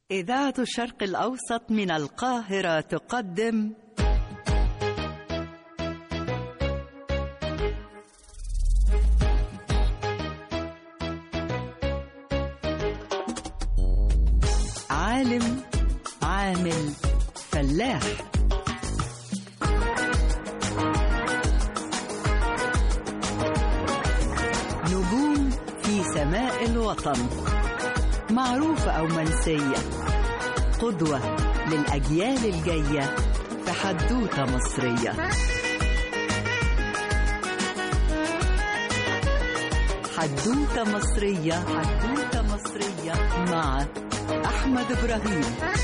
إذاعة الشرق الأوسط من القاهرة تقدم عالم عامل فلاح نجوم في سماء الوطن معروفة أو منسية قدوة للأجيال الجاية في حدوتة مصرية حدوتة مصرية حدوتة مصرية مع أحمد إبراهيم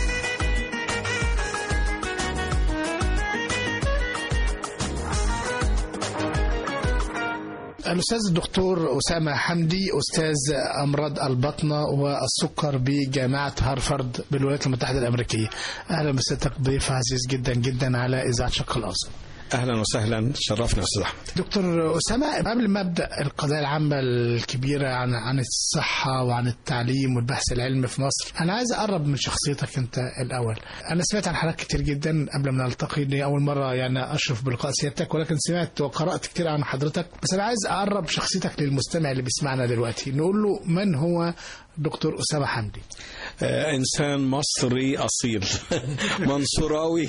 الأستاذ الدكتور أسامة حمدي أستاذ أمراض البطنة والسكر بجامعة هارفارد بالولايات المتحدة الأمريكية أهلا بسيادتك ضيف عزيز جدا جدا على إذاعة شق الأوسط اهلا وسهلا شرفنا يا استاذ احمد دكتور أسامة قبل ما أبدأ القضايا العامة الكبيرة عن عن الصحة وعن التعليم والبحث العلمي في مصر أنا عايز أقرب من شخصيتك أنت الأول أنا سمعت عن حضرتك كتير جدا قبل ما نلتقي دي أول مرة يعني أشرف بلقاء سيادتك ولكن سمعت وقرأت كتير عن حضرتك بس أنا عايز أقرب شخصيتك للمستمع اللي بيسمعنا دلوقتي نقول له من هو دكتور أسامة حمدي آه انسان مصري اصيل منصوراوي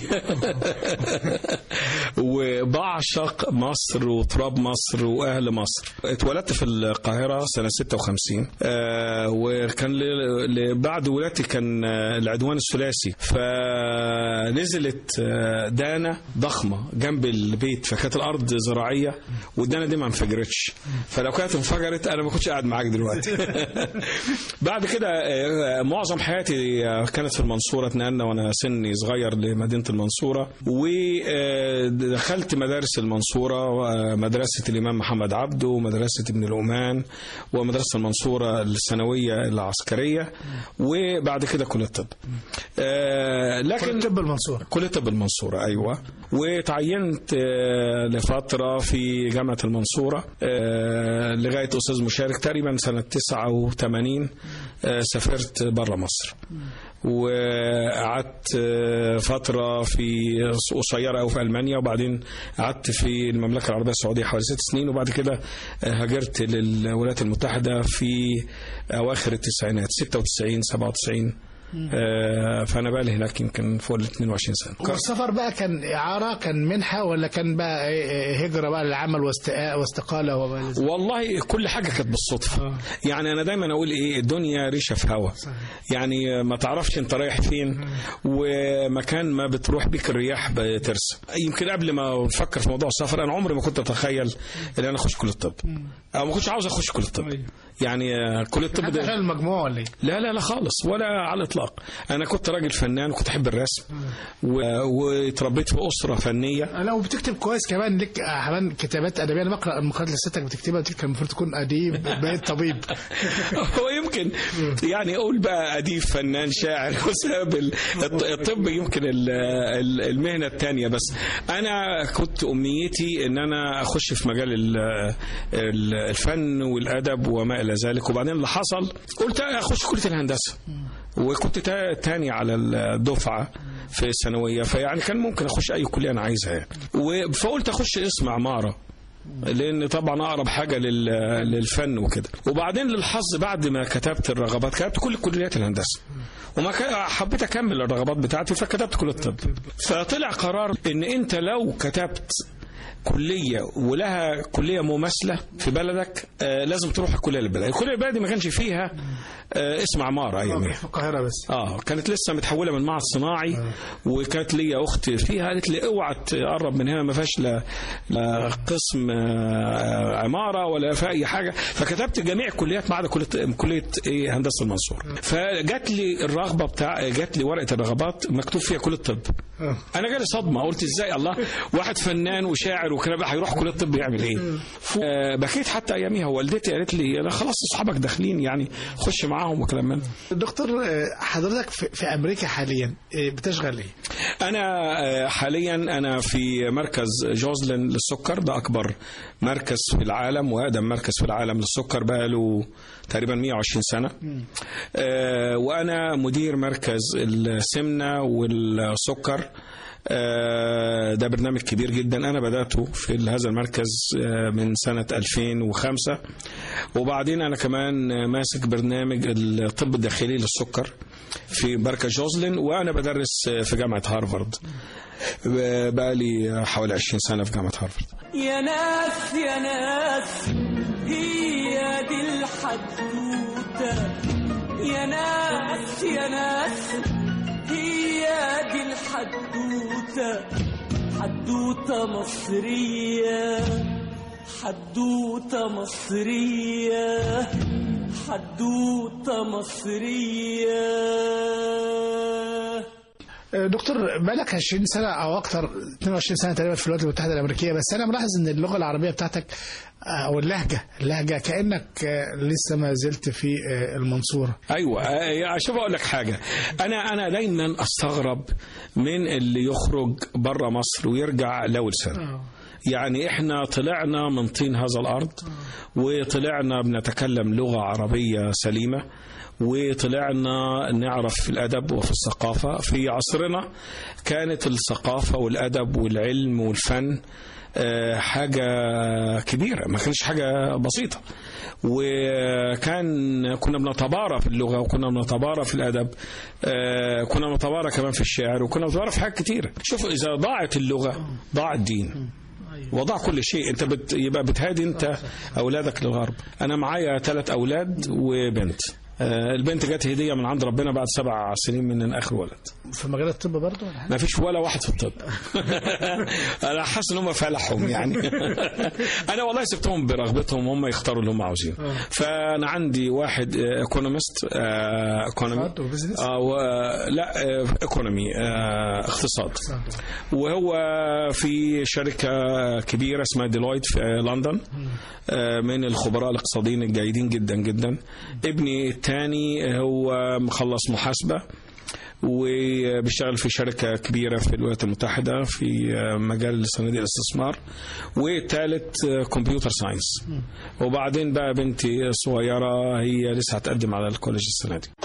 وبعشق مصر وتراب مصر واهل مصر اتولدت في القاهره سنه 56 آه وكان ل- ل- بعد ولادتي كان آه، العدوان الثلاثي فنزلت آه، دانه ضخمه جنب البيت فكانت الارض زراعيه والدانه دي ما انفجرتش فلو كانت انفجرت انا ما كنتش قاعد معاك دلوقتي بعد كده آه، معظم حياتي آه، كانت في المنصورة اتنقلنا وانا سني صغير لمدينة المنصورة ودخلت مدارس المنصورة آه، مدرسة الإمام محمد عبده ومدرسة ابن الأمان ومدرسة المنصورة الثانوية العسكرية وبعد كده كلية الطب آه، لكن طب المنصورة كلية طب المنصورة أيوة وتعينت آه، لفترة في جامعة المنصورة آه، لغاية أستاذ مشارك تقريبا سنة 89 آه، سافرت برا مصر وقعدت آه، فترة في قصيرة أو في ألمانيا وبعدين قعدت في المملكة العربية السعودية حوالي ست سنين وبعد كده آه، هاجرت للولايات المتحدة في أواخر التسعينات 96 97 آه، فأنا بقى لي هناك يمكن فوق ال 22 سنة والسفر بقى كان إعارة كان منحة ولا كان بقى إيه- إيه هجرة بقى للعمل واستقاء واستقالة وما إلى ذلك؟ والله كل حاجة كانت بالصدفة يعني أنا دايما أقول إيه الدنيا ريشة في هوا يعني ما تعرفش أنت رايح فين ومكان ما بتروح بيك الرياح بترسم يمكن قبل ما نفكر في موضوع السفر أنا عمري ما كنت أتخيل إن أنا أخش كلية الطب أو ما كنتش عاوز أخش كلية الطب يعني آه، كلية الطب حتى ده عشان المجموعة ولا إيه؟ لا لا لا خالص ولا على الاطلاق انا كنت راجل فنان وكنت احب الرسم و- واتربيت في اسره فنيه لو بتكتب كويس كمان لك كمان كتابات ادبيه انا بقرا المقالات اللي ستك بتكتبها دي كان المفروض تكون اديب بقيت طبيب هو يمكن يعني اقول بقى اديب فنان شاعر وساب ال- الط- الطب يمكن ال- ال- المهنه الثانيه بس انا كنت امنيتي ان انا اخش في مجال ال- ال- الفن والادب وما الى ذلك وبعدين اللي حصل قلت اخش كليه الهندسه وكنت تا- تاني على الدفعه في الثانويه فيعني كان ممكن اخش اي كليه انا عايزها يعني. و- فقلت اخش اسم عماره لان طبعا اقرب حاجه لل- للفن وكده وبعدين للحظ بعد ما كتبت الرغبات كتبت كل كليات الهندسه وما كان- حبيت اكمل الرغبات بتاعتي فكتبت كليه الطب فطلع قرار ان انت لو كتبت كليه ولها كليه مماثله في بلدك آه لازم تروح الكليه البلد الكليه البلدي ما كانش فيها آه اسم عماره اياميها في القاهره بس اه كانت لسه متحوله من معهد صناعي وكانت ليا اخت فيها قالت لي اوعى تقرب من هنا ما فيهاش لا, لا قسم آه، عماره ولا في اي حاجه فكتبت جميع الكليات ما عدا كليه كليه ايه هندسه المنصور فجات لي الرغبه بتاع جات لي ورقه الرغبات مكتوب فيها كليه الطب انا جالي صدمه قلت ازاي الله واحد فنان وشاعر وكده بقى هيروح كليه الطب يعمل ايه ف- آه، بكيت حتى اياميها والدتي قالت لي لا خلاص اصحابك داخلين يعني خش معاهم وكلام من ده دكتور آه، حضرتك في, في امريكا حاليا آه، بتشغل ايه؟ انا آه، حاليا انا في مركز جوزلن للسكر ده اكبر مركز في العالم واقدم مركز في العالم للسكر بقى له تقريبا 120 سنه آه، وانا مدير مركز السمنه والسكر آه، ده برنامج كبير جدا انا بداته في هذا المركز آه، من سنه 2005 وبعدين انا كمان آه، ماسك برنامج الطب الداخلي للسكر في مركز جوزلين وانا بدرس آه، في جامعه هارفارد بقى لي حوالي 20 سنه في جامعه هارفارد يا ناس يا ناس هي دي الحدوتة يا ناس يا ناس هي دي الحدوتة حدوتة مصرية حدوتة مصرية حدوتة مصرية دكتور بقالك 20 سنه او اكثر 22 سنه تقريبا في الولايات المتحده الامريكيه بس انا ملاحظ ان اللغه العربيه بتاعتك آه، او اللهجه اللهجه كانك آه، لسه ما زلت في آه، المنصوره ايوه آه، شوف اقول لك حاجه انا انا دايما استغرب من اللي يخرج بره مصر ويرجع له لسانه يعني احنا طلعنا من طين هذا الارض وطلعنا بنتكلم لغه عربيه سليمه وطلعنا نعرف في الادب وفي الثقافه في عصرنا كانت الثقافه والادب والعلم والفن آه، حاجة كبيرة ما كانش حاجة بسيطة وكان كنا بنتبارى في اللغة وكنا بنتبارى في الأدب آه، كنا بنتبارى كمان في الشعر وكنا بنتبارى في حاجات كتيرة شوف إذا ضاعت اللغة ضاع الدين وضع كل شيء انت بت... يبقى بتهادي انت اولادك للغرب انا معايا ثلاث اولاد وبنت آه، البنت جت هديه من عند ربنا بعد سبع سنين من اخر ولد في مجال الطب برضه ولا حاجة؟ ما فيش ولا واحد في الطب انا حاسس ان هم فلحهم يعني انا والله سبتهم برغبتهم هم يختاروا اللي هم عاوزينه فانا عندي واحد ايكونومست ايكونومي اقتصاد وبزنس؟ اه و... لا ايكونومي اقتصاد وهو في شركة كبيرة اسمها ديلويت في لندن آه، من الخبراء الاقتصاديين الجيدين جدا جدا ابني الثاني هو مخلص محاسبة وبيشتغل في شركة كبيرة في الولايات المتحدة في آه، مجال صناديق الاستثمار والثالث آه، كمبيوتر ساينس وبعدين بقى بنتي الصغيرة هي لسه هتقدم على الكوليج السنة دي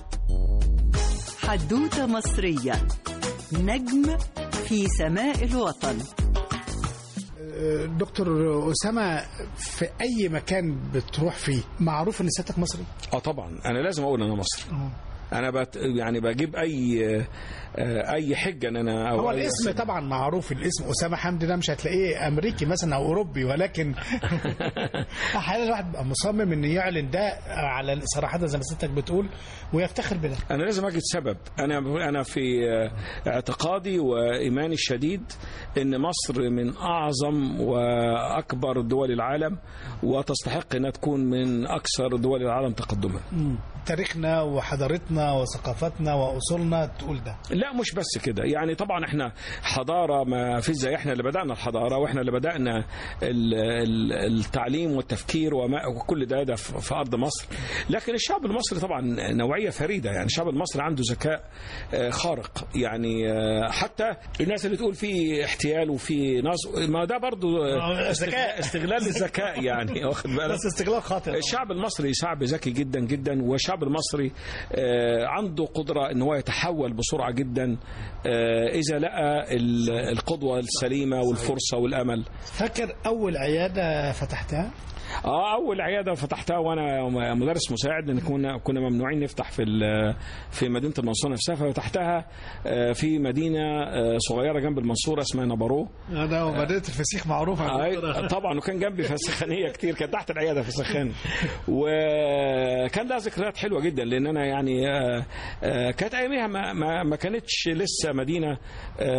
حدوتة مصرية نجم في سماء الوطن آه، دكتور اسامه في اي مكان بتروح فيه معروف ان سيادتك مصري اه طبعا انا لازم اقول انا مصري انا بت يعني بجيب اي آه، اي حجه ان انا أو هو أي الاسم طبعا معروف الاسم اسامه حمدي ده مش هتلاقيه امريكي مثلا او اوروبي ولكن احيانا الواحد بيبقى مصمم انه يعلن ده على صراحه زي ما سيادتك بتقول ويفتخر بده انا لازم اجد سبب انا انا في اعتقادي وايماني الشديد ان مصر من اعظم واكبر دول العالم وتستحق انها تكون من اكثر دول العالم تقدما تاريخنا وحضارتنا وثقافتنا واصولنا تقول ده لا مش بس كده يعني طبعا احنا حضاره ما فيش زي احنا اللي بدانا الحضاره واحنا اللي بدانا ال- ال- التعليم والتفكير وما وكل ده ده في في ارض مصر لكن الشعب المصري طبعا نوعيه فريده يعني الشعب المصري عنده ذكاء آه، خارق يعني آه، حتى الناس اللي تقول في احتيال وفي ناس ما ده برضو آه، ذكاء. استغلال للذكاء يعني واخد بالك بس استغلال خاطئ الشعب المصري شعب ذكي جدا جدا والشعب المصري آه، عنده قدرة ان هو يتحول بسرعة جدا آه، اذا لقى ال- القدوة السليمة والفرصة والامل فاكر اول عياده فتحتها اه اول عياده فتحتها وانا مدرس مساعد لان كنا كنا ممنوعين نفتح في ال- في مدينه المنصوره نفسها ففتحتها آه، في مدينه آه، صغيره جنب المنصوره اسمها نبارو انا ومدينه الفسيخ معروفه آه، طبعا وكان جنبي فسخانيه كتير كانت تحت العياده في سخان وكان لها ذكريات حلوه جدا لان انا يعني آه، آه، كانت ايامها ما, ما, ما كانتش لسه مدينه آه،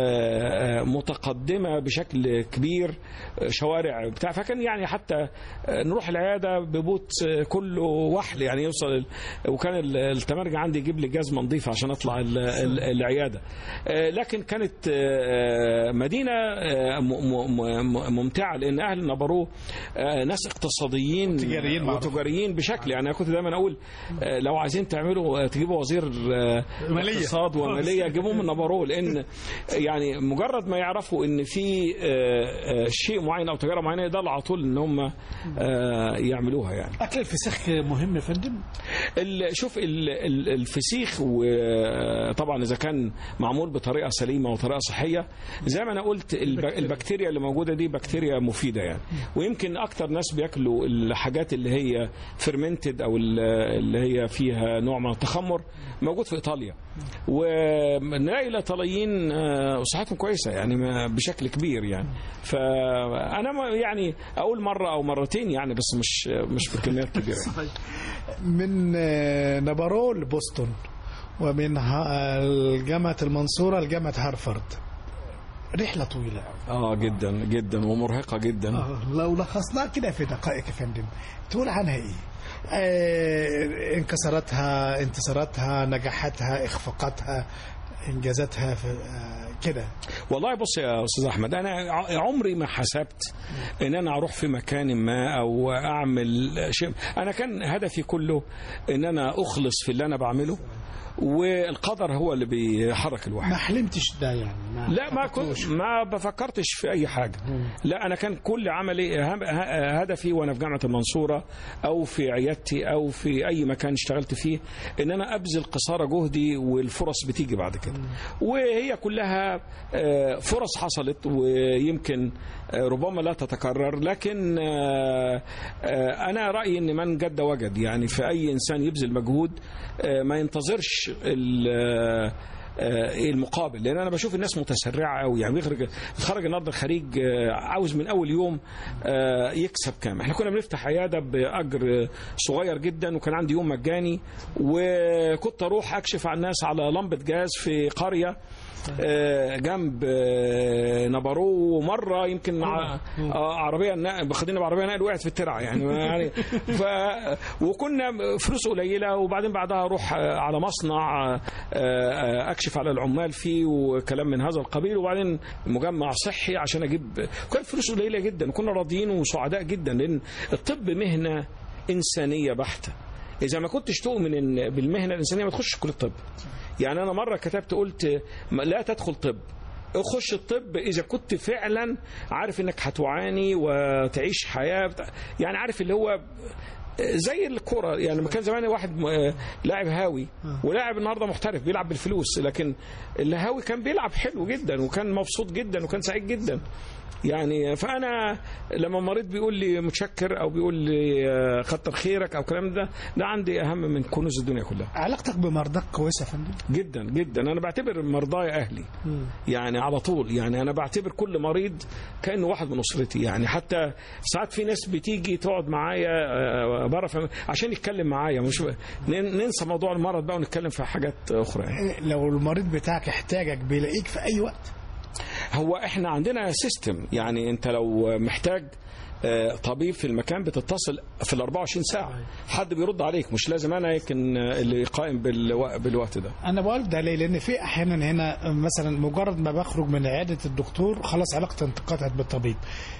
آه، متقدمه بشكل كبير آه، شوارع بتاع فكان يعني حتى آه، نروح العياده ببوت آه، كله وحل يعني يوصل ال- وكان ال- التمرجع عندي يجيب لي جزمه نظيفه عشان اطلع ال- ال- العياده آه، لكن كانت آه، مدينه آه، م- م- م- ممتعه لان اهل نبرو آه، ناس اقتصاديين تجاريين معروف. وتجاريين بشكل يعني انا كنت دايما اقول آه، لو عايزين تعملوا آه، تجيبوا وزير آه، مالية. اقتصاد وماليه جيبوه من نبرو لان يعني مجرد ما يعرفوا ان في آه، آه، شيء معين او تجاره معينه يقدروا على طول ان هم آه، يعملوها يعني اكل الفسيخ مهم يا فندم ال- شوف ال- ال- الفسيخ وطبعا اذا كان معمول بطريقه سليمه وطريقه صحيه زي ما انا قلت الب- البكتيريا اللي موجوده دي بكتيريا مفيده يعني ويمكن اكتر ناس بياكلوا الحاجات اللي هي فيرمنتد او ال- اللي هي فيها نوع من التخمر موجود في ايطاليا ونلاقي الايطاليين آه، صحتهم كويسه يعني ما- بشكل كبير يعني فانا ما- يعني اقول مره او مرتين يعني بس مش مش بكميات كبيره يعني. من آه، نبارو لبوسطن ومن ها- جامعة المنصورة لجامعة هارفارد رحلة طويلة أوي. اه جدا جدا ومرهقه جدا آه، لو لخصناها كده في دقائق يا فندم تقول عنها ايه؟ آه انكساراتها انتصاراتها نجاحاتها اخفاقاتها انجازاتها في آه كده والله بص يا استاذ احمد انا ع- عمري ما حسبت ان انا اروح في مكان ما او اعمل شيء انا كان هدفي كله ان انا اخلص في اللي انا بعمله والقدر هو اللي بيحرك الواحد ما حلمتش ده يعني ما لا ما حققتوش. كنت ما بفكرتش في اي حاجه لا انا كان كل عملي هم- ه- هدفي وانا في جامعه المنصوره او في عيادتي او في اي مكان اشتغلت فيه ان انا ابذل قصارى جهدي والفرص بتيجي بعد كده وهي كلها آه، فرص حصلت ويمكن آه، ربما لا تتكرر لكن آه، آه، انا رايي ان من جد وجد يعني في اي انسان يبذل مجهود آه، ما ينتظرش ال- آه، آه، المقابل لان انا بشوف الناس متسرعه قوي يعني بيخرج بيتخرج النهارده خريج آه، عاوز من اول يوم آه، يكسب كام احنا كنا بنفتح عياده باجر صغير جدا وكان عندي يوم مجاني وكنت اروح اكشف على الناس على لمبه جاز في قريه آه، جنب آه، نبارو ومره يمكن ع- آه، عربيه نقل خدينا بعربيه نقل وقعت في الترعه يعني يعني ف وكنا فلوس قليله وبعدين بعدها اروح آه، على مصنع آه، آه، اكشف على العمال فيه وكلام من هذا القبيل وبعدين مجمع صحي عشان اجيب كانت فلوس قليله جدا وكنا راضيين وسعداء جدا لان الطب مهنه انسانيه بحته اذا ما كنتش تؤمن ان بالمهنه الانسانيه ما تخش كليه الطب يعني انا مره كتبت قلت ما- لا تدخل طب خش الطب اذا كنت فعلا عارف انك هتعاني وتعيش حياه بتاع- يعني عارف اللي هو زي الكرة يعني ما كان زمان واحد م- لاعب هاوي ولاعب النهارده محترف بيلعب بالفلوس لكن الهاوي كان بيلعب حلو جدا وكان مبسوط جدا وكان سعيد جدا يعني فانا لما مريض بيقول لي متشكر او بيقول لي آه، كتر خيرك او كلام ده ده عندي اهم من كنوز الدنيا كلها علاقتك بمرضاك كويسة يا فندم جدا جدا انا بعتبر مرضاي اهلي يعني على طول يعني انا بعتبر كل مريض كانه واحد من اسرتي يعني حتى ساعات في ناس بتيجي تقعد معايا آه، بره في- عشان يتكلم معايا مش نن- ننسى موضوع المرض بقى ونتكلم في حاجات اخرى يعني. لو المريض بتاعك احتاجك بيلاقيك في اي وقت هو احنا عندنا سيستم يعني انت لو محتاج آه، طبيب في المكان بتتصل في ال 24 ساعه حد بيرد عليك مش لازم انا يمكن اللي قائم بالو- بالوقت ده انا بقول ده ليه لان في احيانا هنا مثلا مجرد ما بخرج من عياده الدكتور خلاص علاقتي انقطعت بالطبيب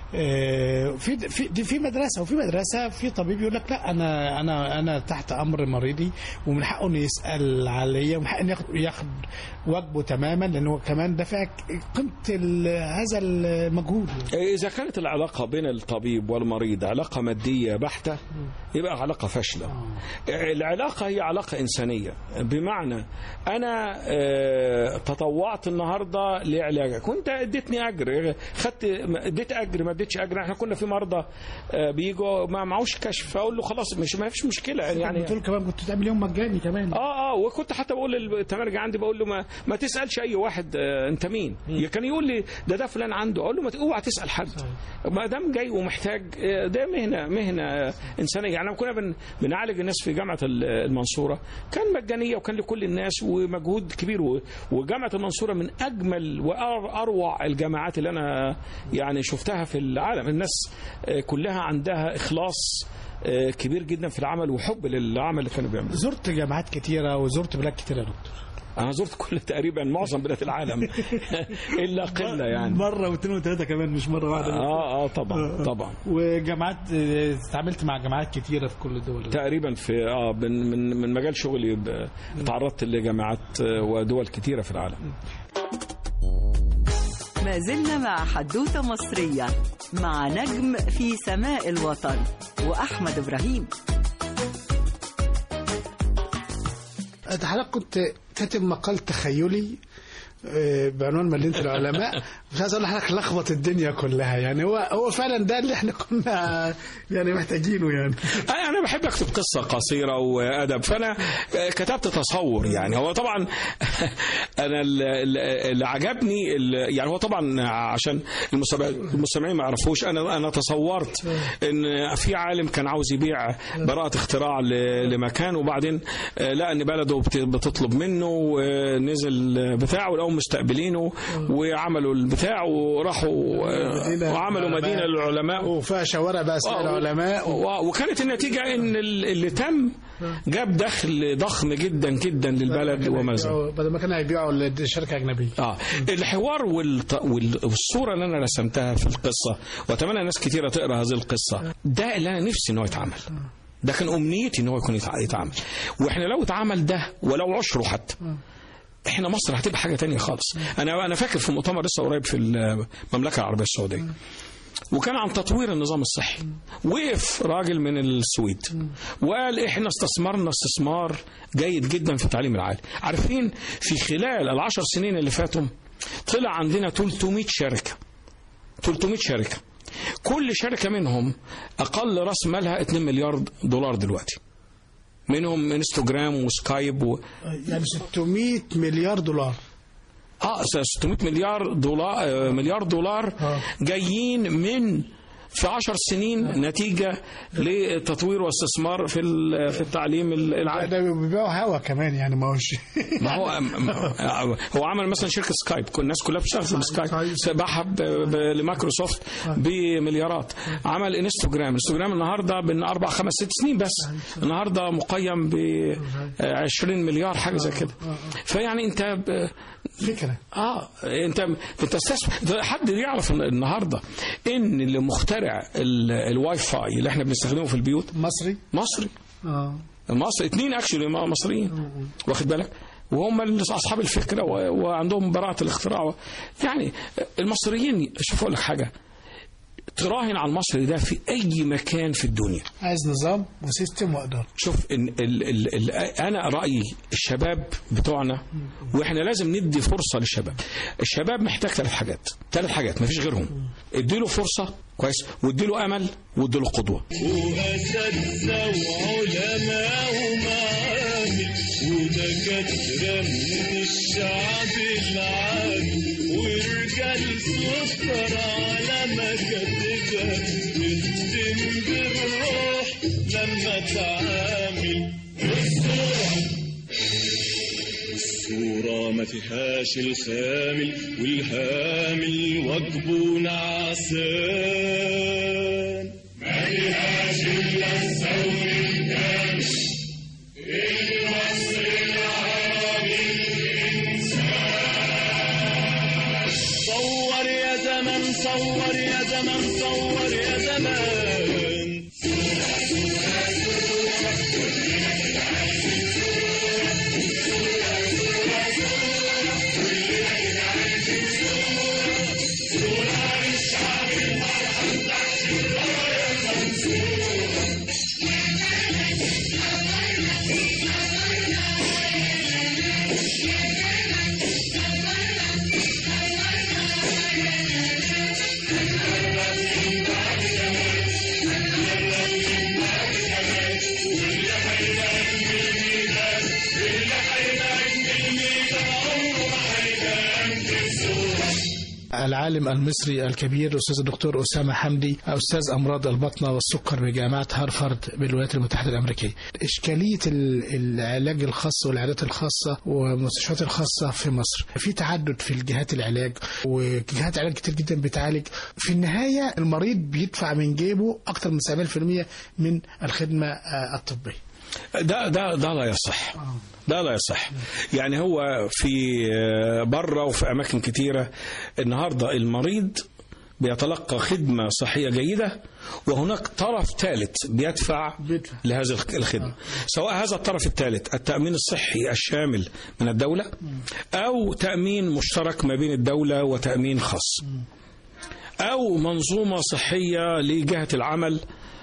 آه، في في دي في مدرسه وفي مدرسه في طبيب يقول لك لا انا انا انا تحت امر مريضي ومن حقه انه يسال عليا ومن حقه انه ياخد ياخد واجبه تماما لان هو كمان دافع قيمه ال- هذا المجهود إذا كانت العلاقة بين الطبيب والمريض علاقة مادية بحتة يبقى علاقة فاشلة العلاقة هي علاقة إنسانية بمعنى أنا آه، تطوعت النهاردة لعلاجك وأنت اديتني أجر خدت اديت أجر ما اديتش أجر احنا كنا في مرضى آه، بيجوا ما معوش كشف فأقول له خلاص مش ما فيش مشكلة يعني يعني بتقول كمان كنت تعمل يوم مجاني كمان اه اه وكنت حتى بقول للتمرجع عندي بقول له ما, ما تسالش اي واحد آه انت مين كان يقول لي ده ده فلان عنده اقول له ما ت- اوعى تسال حد ما دام جاي ومحتاج محتاج آه، ده مهنه مهنه انسانيه يعني كنا بن بنعالج الناس في جامعه ال- المنصوره كان مجانيه وكان لكل الناس ومجهود كبير و- وجامعه المنصوره من اجمل واروع الجامعات اللي انا يعني شفتها في العالم الناس آه، كلها عندها اخلاص آه، كبير جدا في العمل وحب للعمل اللي كانوا بيعملوه زرت جامعات كتيرة وزرت بلاد كتيرة يا دكتور انا زرت كل تقريبا معظم بلاد العالم الا قله يعني مرة واثنين وثلاثة كمان مش مرة واحدة اه اه طبعا طبعا وجامعات آه، اتعاملت مع جامعات كتيرة في كل الدول تقريبا في اه من من من مجال شغلي ب- تعرضت لجامعات آه، ودول كثيره في العالم ما زلنا مع حدوتة مصرية مع نجم في سماء الوطن وأحمد إبراهيم انت حضرتك كنت كاتب مقال تخيلي آه، بعنوان مدينة العلماء مش عايز اقول لحضرتك لخبط الدنيا كلها يعني هو هو فعلا ده اللي احنا كنا يعني محتاجينه يعني انا انا بحب اكتب قصه قصيره وادب فانا آه، كتبت تصور يعني هو طبعا انا ال- ال- اللي عجبني ال- يعني هو طبعا عشان المستمع- المستمعين ما يعرفوش انا انا تصورت ان في عالم كان عاوز يبيع براءه اختراع ل- لمكان وبعدين آه، لقى ان بلده بت- بتطلب منه ونزل بتاعه ولقوا مستقبلينه وعملوا البتاع وراحوا آه، مدينة وعملوا للعلماء. مدينه للعلماء وفيها شوارع بقى اسماء آه، العلماء و... و- وكانت النتيجة ان ال- اللي تم جاب دخل ضخم جدا جدا للبلد وما زال هيبيعوا- بدل ما كانوا هيبيعوا لشركة أجنبية اه الحوار والت... وال... والصوره اللي انا رسمتها في القصه واتمنى ناس كثيره تقرا هذه القصه ده اللي انا نفسي ان هو يتعمل ده كان امنيتي ان هو يكون يتع- يتعمل واحنا لو اتعمل ده ولو عشره حتى احنا مصر هتبقى حاجه تانية خالص انا انا فاكر في مؤتمر لسه قريب في المملكه العربيه السعوديه وكان عن تطوير النظام الصحي وقف راجل من السويد وقال احنا استثمرنا استثمار جيد جدا في التعليم العالي عارفين في خلال العشر سنين اللي فاتوا طلع عندنا 300 شركة 300 شركة كل شركة منهم أقل رأس مالها 2 مليار دولار دلوقتي منهم انستغرام وسكايب و... يعني 600 مليار دولار اه 600 مليار دولار آه، مليار دولار آه. جايين من في عشر سنين نتيجة لتطوير واستثمار في ال- في التعليم العالي ده بيبيعوا هوا كمان يعني ما هوش ما هو ما- هو عمل مثلا شركه سكايب كل الناس كلها بتشتغل في سكايب سكايب. باعها ب- ب- لمايكروسوفت بمليارات عمل انستغرام انستغرام النهارده بين اربع خمس ست سنين بس النهارده مقيم ب 20 مليار حاجه زي كده فيعني انت ب- فكرة اه انت انت استثمر حد يعرف النهارده ان اللي مخترع ال- الواي فاي اللي احنا بنستخدمه في البيوت مصري مصري اه مصر اتنين اكشلي مصريين واخد بالك وهم اللي اصحاب الفكره و- وعندهم براءه الاختراع يعني المصريين شوف اقول لك حاجه تراهن على المصري ده في اي مكان في الدنيا عايز نظام وسيستم وإدارة شوف إن ال ال ال انا رايي الشباب بتوعنا واحنا لازم ندي فرصه للشباب الشباب محتاج ثلاث حاجات ثلاث حاجات مفيش غيرهم اديله فرصه كويس واديله امل واديله قدوه وأساتذة وعلماء ومعامل ودكاترة من الشعب العامي ورجال سكر على مكاتبها تختم بالروح لما تعامل الصورة ما فيهاش الخامل والهامل واجبه نعسان صور يا زمن صور يا زمن صور يا زمان العالم المصري الكبير الأستاذ الدكتور أسامة حمدي أستاذ أمراض البطنة والسكر بجامعة هارفارد بالولايات المتحدة الأمريكية إشكالية ال- العلاج الخاص والعيادات الخاصة والمستشفيات الخاصة في مصر في تعدد في الجهات العلاج وجهات علاج كتير جدا بتعالج في النهاية المريض بيدفع من جيبه أكثر من 70% من الخدمة آه، الطبية ده ده ده لا يصح ده لا يصح يعني هو في بره وفي اماكن كتيره النهارده المريض بيتلقى خدمه صحيه جيده وهناك طرف ثالث بيدفع بيدفع. لهذه الخدمه سواء هذا الطرف الثالث التامين الصحي الشامل من الدوله او تامين مشترك ما بين الدوله وتامين خاص أو منظومة صحية لجهة العمل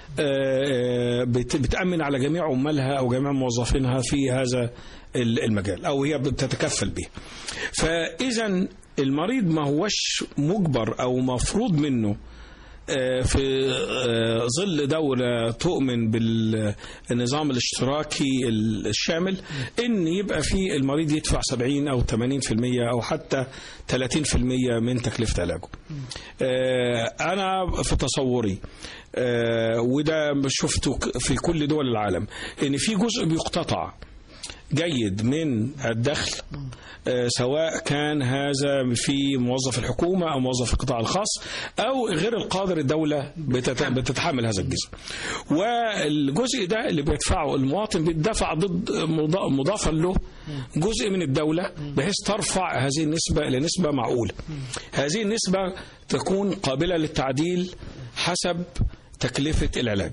آه، بت- بتأمن على جميع عمالها أو جميع موظفينها في هذا ال- المجال أو هي بتتكفل به فإذا المريض ما هوش مجبر أو مفروض منه آه، في آه، ظل دولة تؤمن بالنظام الاشتراكي الشامل ان يبقى في المريض يدفع 70 او 80% او حتى 30% من تكلفة علاجه. آه، انا في تصوري آه، وده شفته ك- في كل دول العالم ان في جزء بيقتطع جيد من الدخل آه، سواء كان هذا في موظف الحكومة أو موظف القطاع الخاص أو غير القادر الدولة بتت- بتتحمل هذا الجزء والجزء ده اللي بيدفعه المواطن بيدفع ضد مضا- مضافا له جزء من الدولة بحيث ترفع هذه النسبة إلى نسبة معقولة هذه النسبة تكون قابلة للتعديل حسب تكلفة العلاج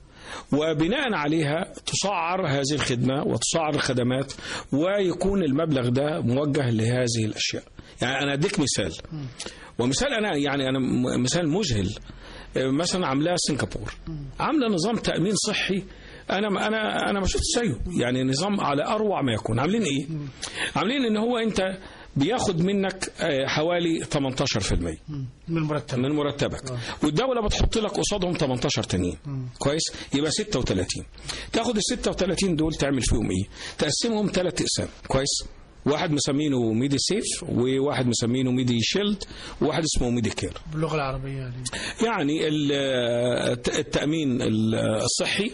وبناء عليها تسعر هذه الخدمة وتسعر الخدمات ويكون المبلغ ده موجه لهذه الأشياء يعني أنا أديك مثال ومثال أنا يعني أنا م- مثال مذهل آه، مثلا عاملاه سنغافور عاملة نظام تأمين صحي أنا ما- أنا أنا ما شفتش زيه يعني نظام على أروع ما يكون عاملين إيه؟ عاملين إن هو أنت بياخد منك آه، حوالي 18% من مرتب من مرتبك والدوله بتحط لك قصادهم 18 تانيين كويس يبقى 36 تاخد ال 36 دول تعمل فيهم ايه تقسمهم ثلاث اقسام كويس واحد مسمينه ميدي سيف وواحد مسمينه ميدي شيلد وواحد اسمه ميدي كير باللغة العربية يعني. يعني ال- الت- التأمين ال- الصحي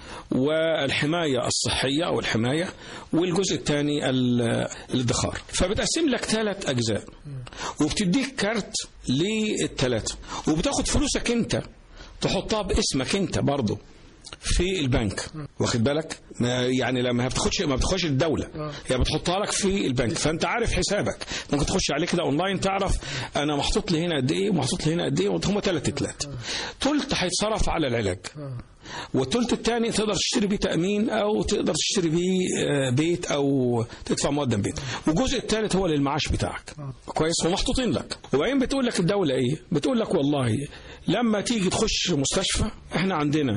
والحماية الصحية أو الحماية والجزء الثاني ال- الادخار فبتقسم لك ثلاث أجزاء وبتديك كارت للثلاثة وبتاخد فلوسك أنت تحطها باسمك أنت برضه في البنك واخد بالك ما يعني لما بتاخدش ما بتاخدش الدوله هي بتحطها لك في البنك فانت عارف حسابك ممكن تخش عليه كده اونلاين تعرف انا محطوط لي هنا قد ايه ومحطوط لي هنا قد ايه هم ثلاث تلات تلت هيتصرف على العلاج والثلث الثاني تقدر تشتري بيه تامين او تقدر تشتري بيه آه، بيت او تدفع مقدم بيت والجزء الثالث هو للمعاش بتاعك كويس ومحطوطين لك وبعدين بتقول لك الدوله ايه بتقول لك والله لما تيجي تخش مستشفى احنا عندنا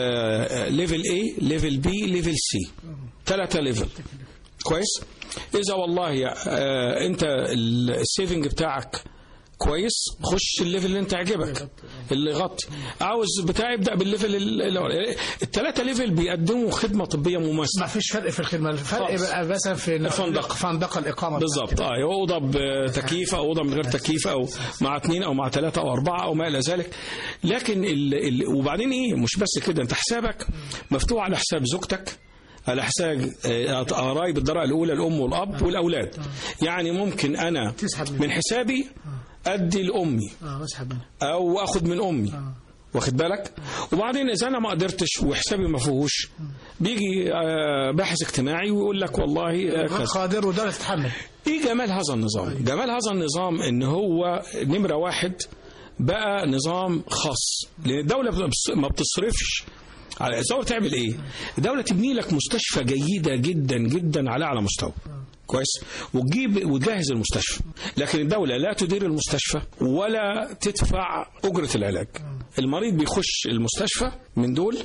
ليفل A ليفل B ليفل C ثلاثة ليفل كويس اذا والله آه، انت السيفنج بتاعك كويس خش الليفل اللي انت عجبك اللي يغطي عاوز بتاع يبدا بالليفل الاول الثلاثه ليفل بيقدموا خدمه طبيه مماثله ما فيش فرق في الخدمة الفرق خالص. بقى مثلا في الفندق. فندق الإقامة بالظبط اه اوضه بتكييف او اوضه من غير تكييف او مع اثنين او مع ثلاثه او اربعه او ما الى ذلك لكن ال... ال... وبعدين ايه مش بس كده انت حسابك مفتوح على حساب زوجتك على حساب آه، قرايب الدرجه الاولى الام والاب والاولاد يعني ممكن انا تسحب منه. من حسابي ادي لامي اه اسحب منه. او اخد من امي آه. واخد بالك وبعدين اذا انا ما قدرتش وحسابي ما فيهوش بيجي آه، باحث اجتماعي ويقول لك والله آه، غير كذا قادر ودولة تتحمل ايه جمال هذا النظام جمال هذا النظام ان هو نمرة واحد بقى نظام خاص لان الدولة بتص- ما بتصرفش على الدولة تعمل ايه الدولة تبني لك مستشفى جيدة جدا جدا على اعلى مستوى كويس وتجيب وتجهز المستشفى لكن الدولة لا تدير المستشفى ولا تدفع أجرة العلاج المريض بيخش المستشفى من دول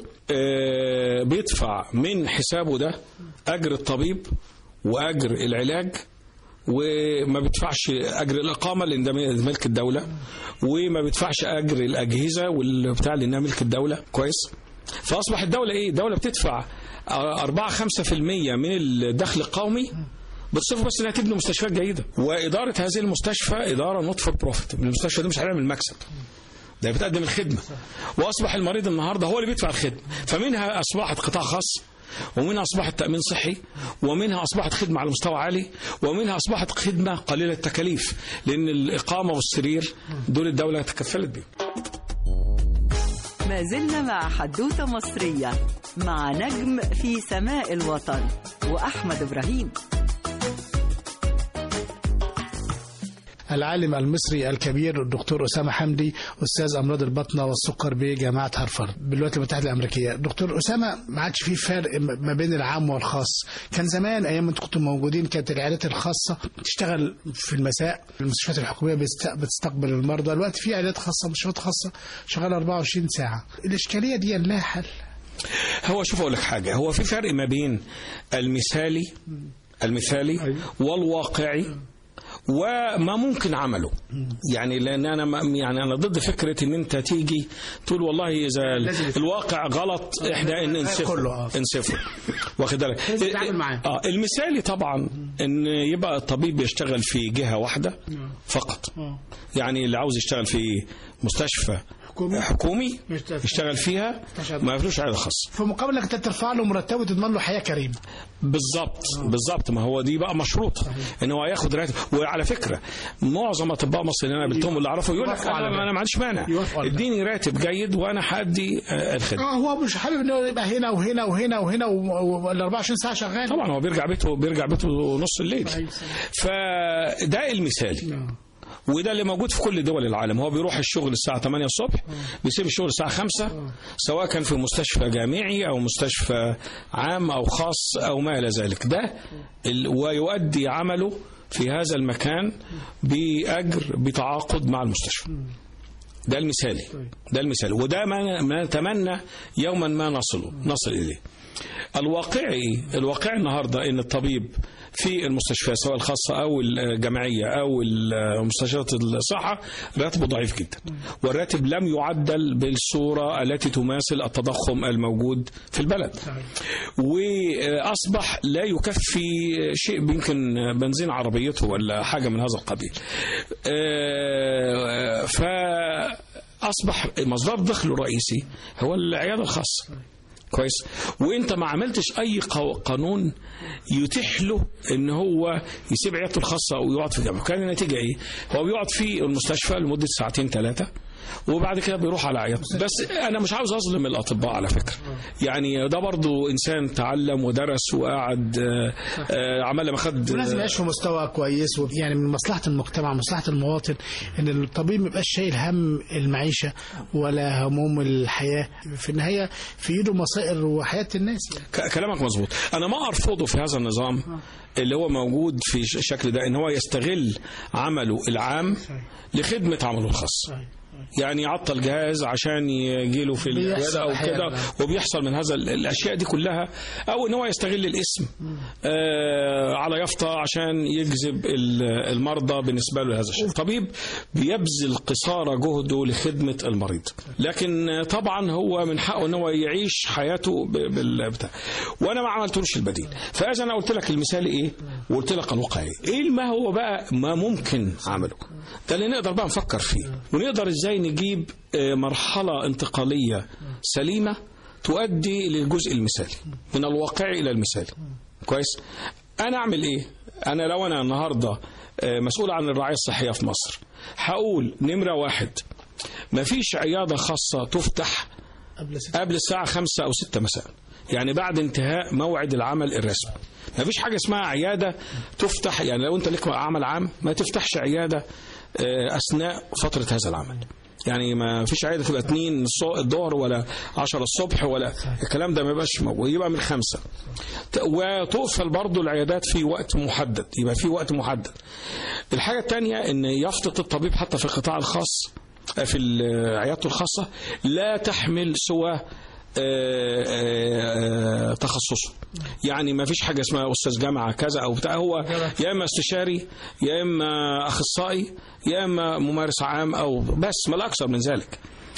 آه، بيدفع من حسابه ده أجر الطبيب وأجر العلاج وما بيدفعش اجر الاقامه لان ده ملك الدوله وما بيدفعش اجر الاجهزه والبتاع لانها ملك الدوله كويس فاصبح الدوله ايه الدوله بتدفع 4 5% من الدخل القومي بتصرف بس انها تبني مستشفيات جيده واداره هذه المستشفى اداره نوت فور بروفيت المستشفى دي مش هتعمل مكسب ده بتقدم الخدمه واصبح المريض النهارده هو اللي بيدفع الخدمه فمنها اصبحت قطاع خاص ومنها اصبحت تامين صحي ومنها اصبحت خدمه على مستوى عالي ومنها اصبحت خدمه قليله التكاليف لان الاقامه والسرير دول الدوله تكفلت بيهم ما زلنا مع حدوثة مصرية مع نجم في سماء الوطن وأحمد إبراهيم العالم المصري الكبير الدكتور أسامة حمدي أستاذ أمراض البطنة والسكر بجامعة هارفارد بالولايات المتحدة الأمريكية دكتور أسامة ما عادش في فرق ما بين العام والخاص كان زمان أيام ما أنتوا كنتوا موجودين كانت العيادات الخاصة تشتغل في المساء المستشفيات الحكومية بيست- بتستقبل المرضى دلوقتي في عيادات خاصة مستشفيات خاصة شغالة 24 ساعة الإشكالية دي لها حل هو شوف اقول لك حاجه هو في فرق ما بين المثالي المثالي والواقعي وما ممكن عمله يعني لان انا ما- يعني انا ضد فكره ان انت تيجي تقول والله اذا ال- الواقع غلط احنا ان ننسفه كله، آه. انسفه واخد بالك لازم تتعامل معاه. اه المثالي طبعا ان يبقى الطبيب يشتغل في جهه واحده فقط يعني اللي عاوز يشتغل في مستشفى حكومي. حكومي يشتغل. يشتغل فيها يشتغل. ما فيش عياده خاصه في مقابل انك انت ترفع له مرتبه وتضمن له حياه كريمه بالظبط بالظبط ما هو دي بقى مشروط ان هو ياخد راتب وعلى فكره معظم اطباء مصر اللي انا قابلتهم واللي اعرفه يقول لك يوافقوا على انا ده. انا ما عنديش مانع يوافقوا على ده. اديني راتب جيد وانا هادي آه، الخدمه اه هو مش حابب انه يبقى هنا وهنا وهنا وهنا وال 24 ساعه شغال طبعا هو بيرجع بيته بيرجع بيته نص الليل أيوة. فده المثالي وده اللي موجود في كل دول العالم هو بيروح الشغل الساعة 8 الصبح بيسيب الشغل الساعة 5 سواء كان في مستشفى جامعي أو مستشفى عام أو خاص أو ما إلى ذلك ده ال- ويؤدي عمله في هذا المكان بأجر بتعاقد مع المستشفى ده المثالي ده المثالي وده ما ما نتمنى يوما ما نصل نصل إليه الواقعي الواقعي النهارده ان الطبيب في المستشفيات سواء الخاصه او الجامعيه او مستشفيات الصحه راتبه ضعيف جدا والراتب لم يعدل بالصوره التي تماثل التضخم الموجود في البلد واصبح لا يكفي شيء يمكن بنزين عربيته ولا حاجه من هذا القبيل آه، فاصبح مصدر دخله الرئيسي هو العياده الخاصه كويس وانت ما عملتش اي قو- قانون يتيح له ان هو يسيب عيادته الخاصه ويقعد في الجامعه كان النتيجه ايه هو بيقعد في المستشفى لمده ساعتين ثلاثه وبعد كده بيروح على عيادته بس انا مش عاوز اظلم الاطباء على فكره يعني ده برضو انسان تعلم ودرس وقعد آه، آه، عمل ما خد ولازم يعيش في مستوى كويس و- يعني من مصلحه المجتمع مصلحه المواطن ان الطبيب ما يبقاش شايل هم المعيشه ولا هموم الحياه في النهايه في ايده مصائر وحياه الناس يعني. ك- كلامك مظبوط انا ما ارفضه في هذا النظام اللي هو موجود في ش- الشكل ده ان هو يستغل عمله العام لخدمه عمله الخاص يعني يعطل جهاز عشان يجيله في بيحصل العياده او أحياناً. كده وبيحصل من هذا ال- الاشياء دي كلها او ان هو يستغل الاسم آه على يافطه عشان يجذب ال- المرضى بالنسبه له هذا الشيء طبيب بيبذل قصارى جهده لخدمه المريض لكن آه، طبعا هو من حقه ان هو يعيش حياته ب- بالبتاع وانا ما عملتلوش البديل فاذا انا قلت لك المثال ايه وقلت لك الواقعي ايه ما هو بقى ما ممكن عمله ده اللي نقدر بقى نفكر فيه ونقدر ازاي نجيب آه، مرحله انتقاليه سليمه تؤدي للجزء المثالي من الواقعي الى المثالي كويس انا اعمل ايه انا لو انا النهارده آه، مسؤول عن الرعايه الصحيه في مصر هقول نمره واحد مفيش عياده خاصه تفتح قبل ست قبل الساعة خمسة أو ستة مساء يعني بعد انتهاء موعد العمل الرسمي ما فيش حاجة اسمها عيادة تفتح يعني لو أنت لك عمل عام ما تفتحش عيادة آه، أثناء فترة هذا العمل يعني ما فيش عيادة تبقى اتنين الص- الظهر ولا عشرة الصبح ولا الكلام ده ما يبقاش موجود يبقى من خمسة ت- وتقفل برضو العيادات في وقت محدد يبقى في وقت محدد الحاجة الثانية ان يافطة الطبيب حتى في القطاع الخاص في ال- عيادته الخاصة لا تحمل سوى آه، آه، تخصصه يعني ما فيش حاجة اسمها أستاذ جامعة كذا أو بتاع هو يا إما استشاري يا إما أخصائي يا إما ممارس عام أو بس ما لا أكثر من ذلك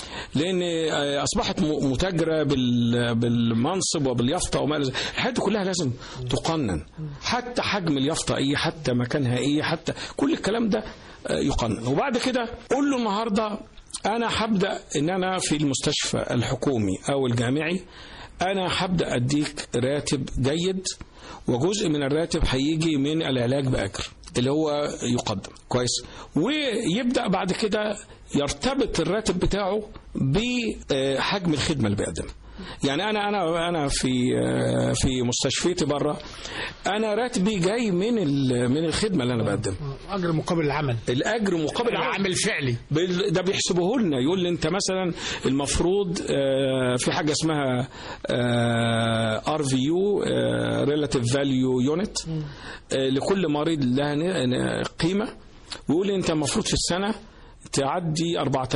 لان آه، اصبحت م- متاجره بال- بالمنصب وباليافطه وما إلى ذلك. الحاجات دي كلها لازم تقنن حتى حجم اليافطه ايه حتى مكانها ايه حتى كل الكلام ده آه، يقنن وبعد كده قول له النهارده انا هبدا ان انا في المستشفى الحكومي او الجامعي انا هبدا اديك راتب جيد وجزء من الراتب هيجي من العلاج باجر اللي هو يقدم كويس ويبدا بعد كده يرتبط الراتب بتاعه بحجم الخدمه اللي بيقدمها يعني انا انا انا في آه، في مستشفيتي بره انا راتبي جاي من ال- من الخدمه اللي انا بقدمها اجر مقابل العمل الاجر مقابل العمل العمل فعلي بال- ده بيحسبوه لنا يقول لي انت مثلا المفروض آه، في حاجه اسمها ار في يو ريلاتيف فاليو يونت لكل مريض لها ن- ن- قيمه ويقول لي انت المفروض في السنه تعدي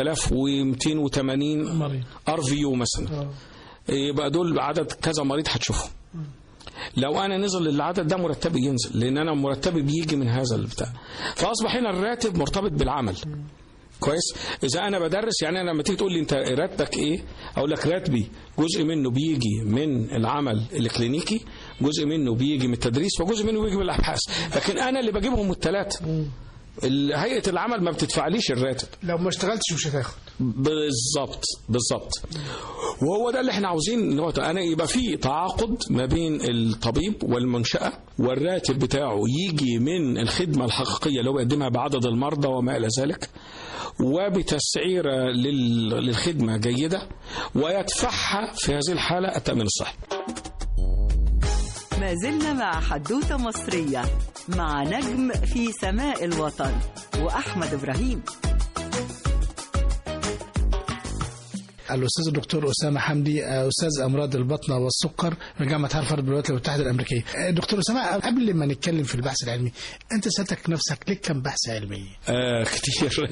4280 مريض. ار في يو مثلا يبقى دول عدد كذا مريض هتشوفهم لو انا نزل العدد ده مرتبي ينزل لان انا مرتبي بيجي من هذا البتاع فاصبح هنا الراتب مرتبط بالعمل كويس اذا انا بدرس يعني انا لما تيجي تقول لي انت راتبك ايه اقول لك راتبي جزء منه بيجي من العمل الكلينيكي جزء منه بيجي من التدريس وجزء منه بيجي من الابحاث لكن انا اللي بجيبهم الثلاثه هيئه العمل ما بتدفعليش الراتب لو ما اشتغلتش مش هتاخد بالظبط بالظبط وهو ده اللي احنا عاوزين ان هو انا يبقى في تعاقد ما بين الطبيب والمنشاه والراتب بتاعه يجي من الخدمه الحقيقيه اللي هو بيقدمها بعدد المرضى وما الى ذلك وبتسعيره لل- للخدمه جيده ويدفعها في هذه الحاله التامين الصحي ما زلنا مع حدوتة مصرية مع نجم في سماء الوطن وأحمد إبراهيم الاستاذ الدكتور اسامه حمدي آه، استاذ امراض البطنه والسكر من جامعه هارفارد بالولايات المتحده الامريكيه آه، دكتور اسامه قبل ما نتكلم في البحث العلمي انت سالتك نفسك ليه كم بحث علمي آه كتير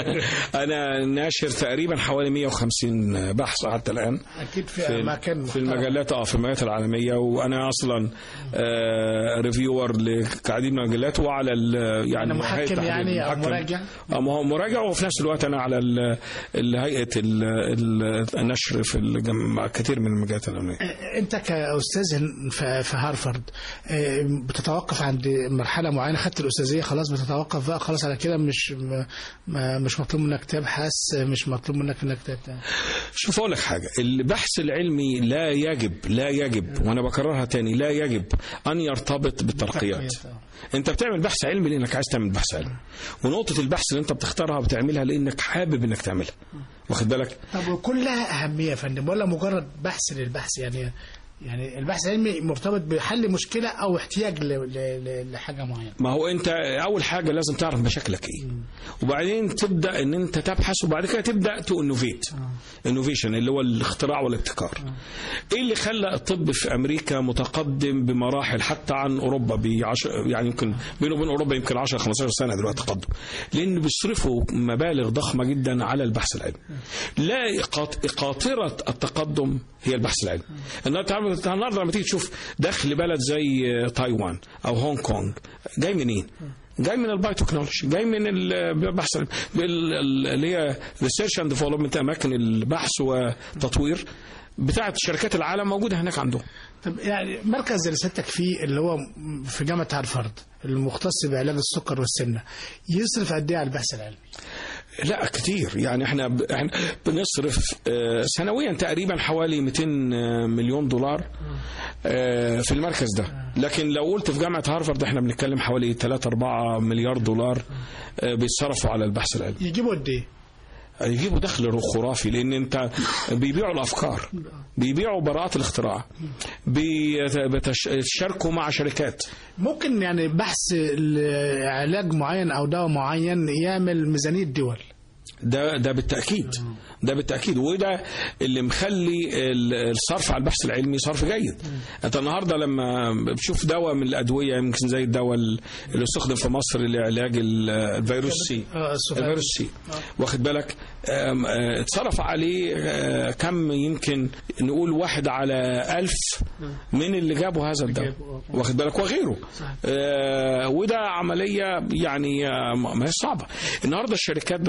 انا ناشر تقريبا حوالي 150 بحث حتى الان اكيد في, في, اماكن في المجلات اه في المجلات العالميه وانا اصلا آه ريفيور لعديد من المجلات وعلى ال- يعني أنا محكم هيئة تحرير يعني أو المحكم. مراجع؟ اه ما هو مراجع وفي نفس الوقت انا على ال- ال- هيئه ال- ال- النشر في الجم- كثير من المجلات العالميه آه، انت كاستاذ في في هارفارد آه، بتتوقف عند مرحله معينه خدت الاستاذيه خلاص بتتوقف بقى خلاص على كده مش م- م- مش مطلوب منك تبحث مش مطلوب منك انك تت- شوف اقول لك حاجه البحث العلمي لا يجب لا يجب وانا بكررها تاني لا يجب ان يرتبط بالترقيات بالترقيات، انت بتعمل بحث علمي لانك عايز تعمل بحث علمي ونقطه البحث اللي انت بتختارها بتعملها لانك حابب انك تعملها واخد بالك طب وكلها أهمية يا فندم ولا مجرد بحث للبحث يعني يعني البحث العلمي مرتبط بحل مشكلة أو احتياج ل- ل- ل- لحاجة معينة ما هو انت اول حاجه لازم تعرف مشاكلك ايه وبعدين تبدا ان انت تبحث وبعد كده تبدا تنوفيت انوفيشن اللي هو الاختراع والابتكار ايه اللي خلى الطب في امريكا متقدم بمراحل حتى عن اوروبا بعش... يعني يمكن بينه وبين اوروبا يمكن 10 15 سنه دلوقتي تقدم لان بيصرفوا مبالغ ضخمه جدا على البحث العلمي لا قاط- قاطره التقدم هي البحث العلمي النهارده النهارده لما تيجي تشوف دخل بلد زي تايوان او هونج كونج جاي منين؟ جاي من البايوتكنولوجي جاي من البحث العلمي، بال- ال- اللي هي ريسيرش اند ديفلوبمنت اماكن البحث والتطوير بتاعت شركات العالم موجوده هناك عندهم طب يعني مركز اللي سيادتك فيه اللي هو في جامعة هارفارد المختص بعلاج السكر والسمنة يصرف قد إيه على البحث العلمي؟ لا كتير يعني احنا ب... احنا بنصرف آه، سنويا تقريبا حوالي 200 مليون دولار آه، في المركز ده لكن لو قلت في جامعه هارفارد احنا بنتكلم حوالي 3 4 مليار دولار آه، بيتصرفوا على البحث العلمي يجيبوا قد إيه؟ يجيبوا دخل خرافي لان انت بيبيعوا الافكار بيبيعوا براءات الاختراع بيتشاركوا مع شركات ممكن يعني بحث علاج معين أو دواء معين يعمل ميزانية دول ده ده بالتاكيد ده بالتاكيد وده اللي مخلي ال- الصرف على البحث العلمي صرف جيد انت النهارده لما بتشوف دواء من الادويه يمكن زي الدواء ال- اللي استخدم في مصر لعلاج ال- الفيروس سي آه، السفارة. الفيروس سي واخد بالك آم، آه، اتصرف عليه آه، كم يمكن نقول واحد على ألف من اللي جابوا هذا الدواء واخد بالك وغيره آه، وده عملية يعني آه، ما هي صعبة النهاردة الشركات بتحط حوالي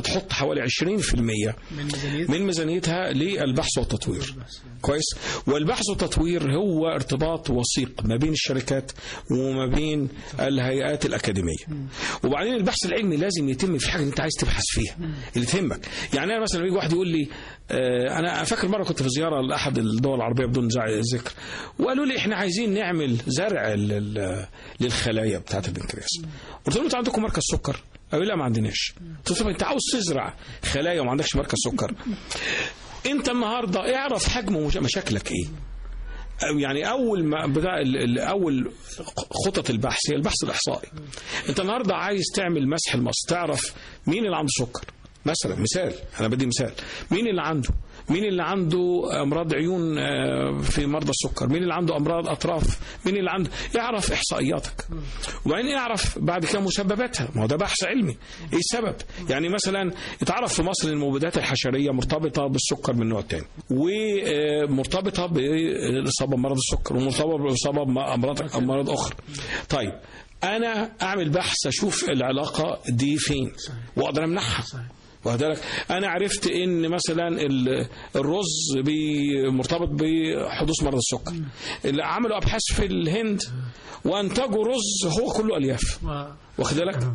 حوالي 20% من ميزانية من ميزانيتها للبحث والتطوير كويس والبحث والتطوير هو ارتباط وثيق ما بين الشركات وما بين الهيئات الأكاديمية وبعدين البحث العلمي لازم يتم في حاجة انت عايز تبحث فيها اللي تهمك يعني انا مثلا بيجي واحد يقول لي آه، انا فاكر مره كنت في زياره لاحد الدول العربيه بدون زع- ذكر وقالوا لي احنا عايزين نعمل زرع لل- للخلايا بتاعت البنكرياس قلت لهم انتوا عندكم مركز سكر قالوا لي لا ما عندناش قلت لهم انت عاوز تزرع خلايا وما عندكش مركز سكر انت النهارده اعرف حجم مش- مشاكلك ايه أو يعني اول ما بدا ال- ال- اول خطط البحث هي البحث الاحصائي انت النهارده عايز تعمل مسح المص تعرف مين اللي عنده سكر مثلا مثال انا بدي مثال مين اللي عنده مين اللي عنده امراض عيون آه، في مرضى السكر مين اللي عنده امراض اطراف مين اللي عنده يعرف احصائياتك وبعدين يعرف بعد كده مسبباتها ما هو ده بحث علمي ايه السبب يعني مثلا اتعرف في مصر ان المبيدات الحشريه مرتبطه بالسكر من نوع تاني ومرتبطه بالاصابه بمرض السكر ومرتبطه بالاصابه بامراض امراض اخرى طيب انا اعمل بحث اشوف العلاقه دي فين واقدر امنعها واخد بالك انا عرفت ان مثلا ال- الرز بي- مرتبط بحدوث مرض السكر اللي عملوا ابحاث في الهند وانتجوا رز هو كله الياف واخد بالك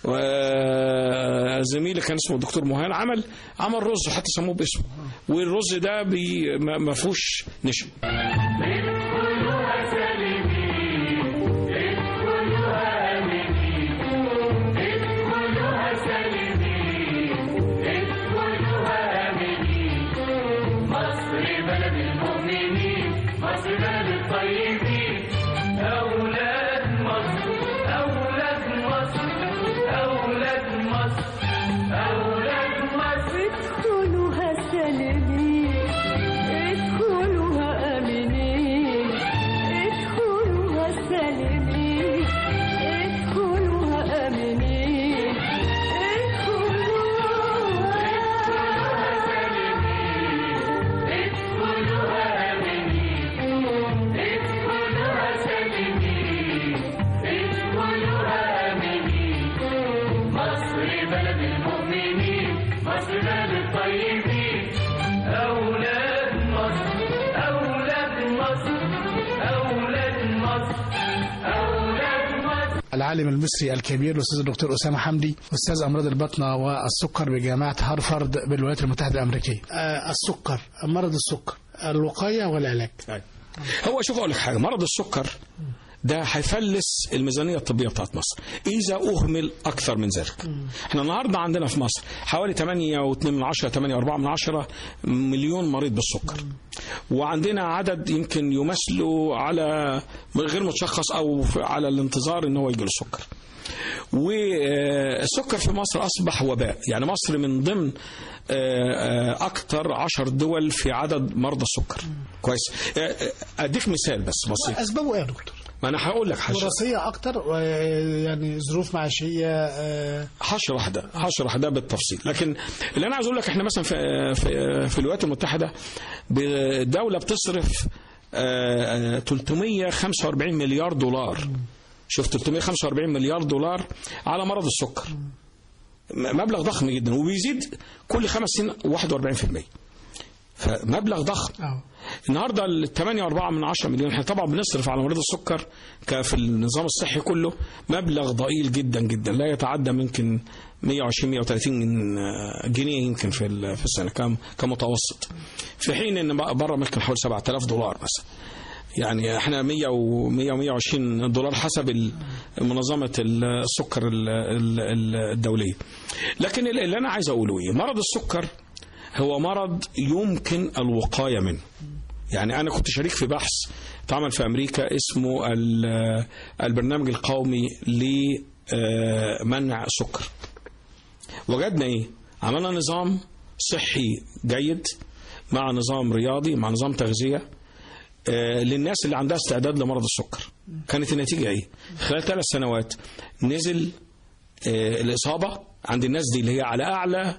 وزميلي كان اسمه الدكتور مهان عمل عمل رز حتى سموه باسمه والرز ده بي ما ما فيهوش نشا أولاد مصر أولاد مصر أولاد مصر أولاد مصر ادخلوها سالمين ادخلوها آمنين ادخلوها سالمين ادخلوها آمنين مصر بلد المؤمنين مصر بلد الطيبين أولاد مصر أولاد مصر أولاد مصر أولاد مصر العالم المصري الكبير الاستاذ الدكتور اسامه حمدي استاذ امراض البطنه والسكر بجامعه هارفارد بالولايات المتحده الامريكيه. آه السكر مرض السكر الوقايه والعلاج. هو شوف اقول لك حاجه مرض السكر ده هيفلس الميزانيه الطبيه بتاعت مصر اذا اهمل اكثر من ذلك احنا النهارده عندنا في مصر حوالي 8.2 من 10 8.4 من 10 مليون مريض بالسكر وعندنا عدد يمكن يمثلوا على غير متشخص او في- على الانتظار ان هو يجي له السكر والسكر في مصر أصبح وباء يعني مصر من ضمن آه، آه، أكثر عشر دول في عدد مرضى السكر كويس آه، آه، أديك مثال بس بسيط اسبابه ايه يا دكتور؟ ما أنا هقول لك حاجة وراثيه اكتر و- يعني ظروف معيشيه آه هشرح ده هشرح ده بالتفصيل لكن اللي انا عايز اقول لك احنا مثلا في في, في الولايات المتحده الدوله بتصرف آه، آه، 345 مليار دولار شوف 345 مليار دولار على مرض السكر م- مبلغ ضخم جدا وبيزيد كل خمس سنين 41% فمبلغ ضخم اه النهارده ال 8.4 من 10 مليون احنا طبعا بنصرف على مريض السكر ك- في النظام الصحي كله مبلغ ضئيل جدا جدا لا يتعدى يمكن 120 130 من آه، جنيه يمكن في ال- في السنه كم كمتوسط في حين ان بقى بره ممكن حوالي 7000 دولار مثلا يعني احنا 100 و 100 و 120 دولار حسب ال- منظمه السكر ال- ال- ال- الدوليه لكن اللي انا عايز اقوله ايه مرض السكر هو مرض يمكن الوقايه منه يعني انا كنت شريك في بحث اتعمل في امريكا اسمه ال- البرنامج القومي لمنع السكر وجدنا ايه عملنا نظام صحي جيد مع نظام رياضي مع نظام تغذيه آه، للناس اللي عندها استعداد لمرض السكر كانت النتيجه ايه خلال ثلاث سنوات نزل آه، الاصابه عند الناس دي اللي هي على اعلى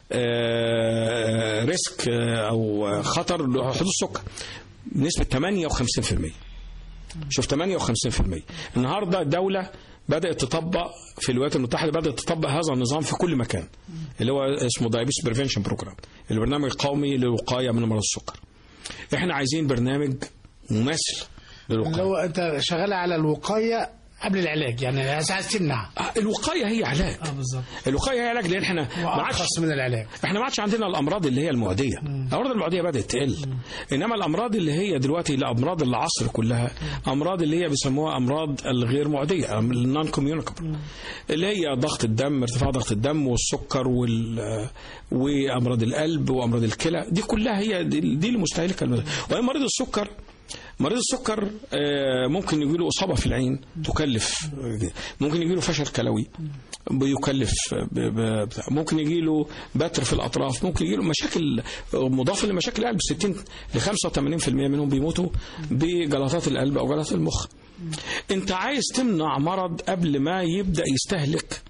آه، ريسك آه، او خطر لحدوث السكر بنسبه 58% شوف 58% النهارده الدوله بدات تطبق في الولايات المتحده بدات تطبق هذا النظام في كل مكان اللي هو اسمه دايابيتس بريفنشن بروجرام البرنامج القومي للوقايه من مرض السكر احنا عايزين برنامج مماثل اللي للوقايه هو انت شغال على الوقايه قبل العلاج يعني عايز عايز تمنع آه، الوقايه هي علاج اه بالظبط الوقايه هي علاج لان احنا ما عادش وارخص من العلاج احنا ما عادش عندنا الامراض اللي هي المعديه الامراض المعديه بدات تقل انما الامراض اللي هي دلوقتي الامراض العصر كلها امراض اللي هي بيسموها امراض الغير معديه النون كوميونيكابل اللي هي ضغط الدم ارتفاع ضغط الدم والسكر وال وامراض القلب وامراض الكلى دي كلها هي دي دي المستهلكه المد- وهي مريض السكر مريض السكر آه، ممكن يجي له اصابه في العين تكلف ممكن يجي له فشل كلوي بيكلف ب- ب- بتاع. ممكن يجي له بتر في الاطراف ممكن يجي له مشاكل مضافه لمشاكل القلب 60 ل 85% منهم بيموتوا بجلطات القلب او جلطات المخ انت عايز تمنع مرض قبل ما يبدا يستهلك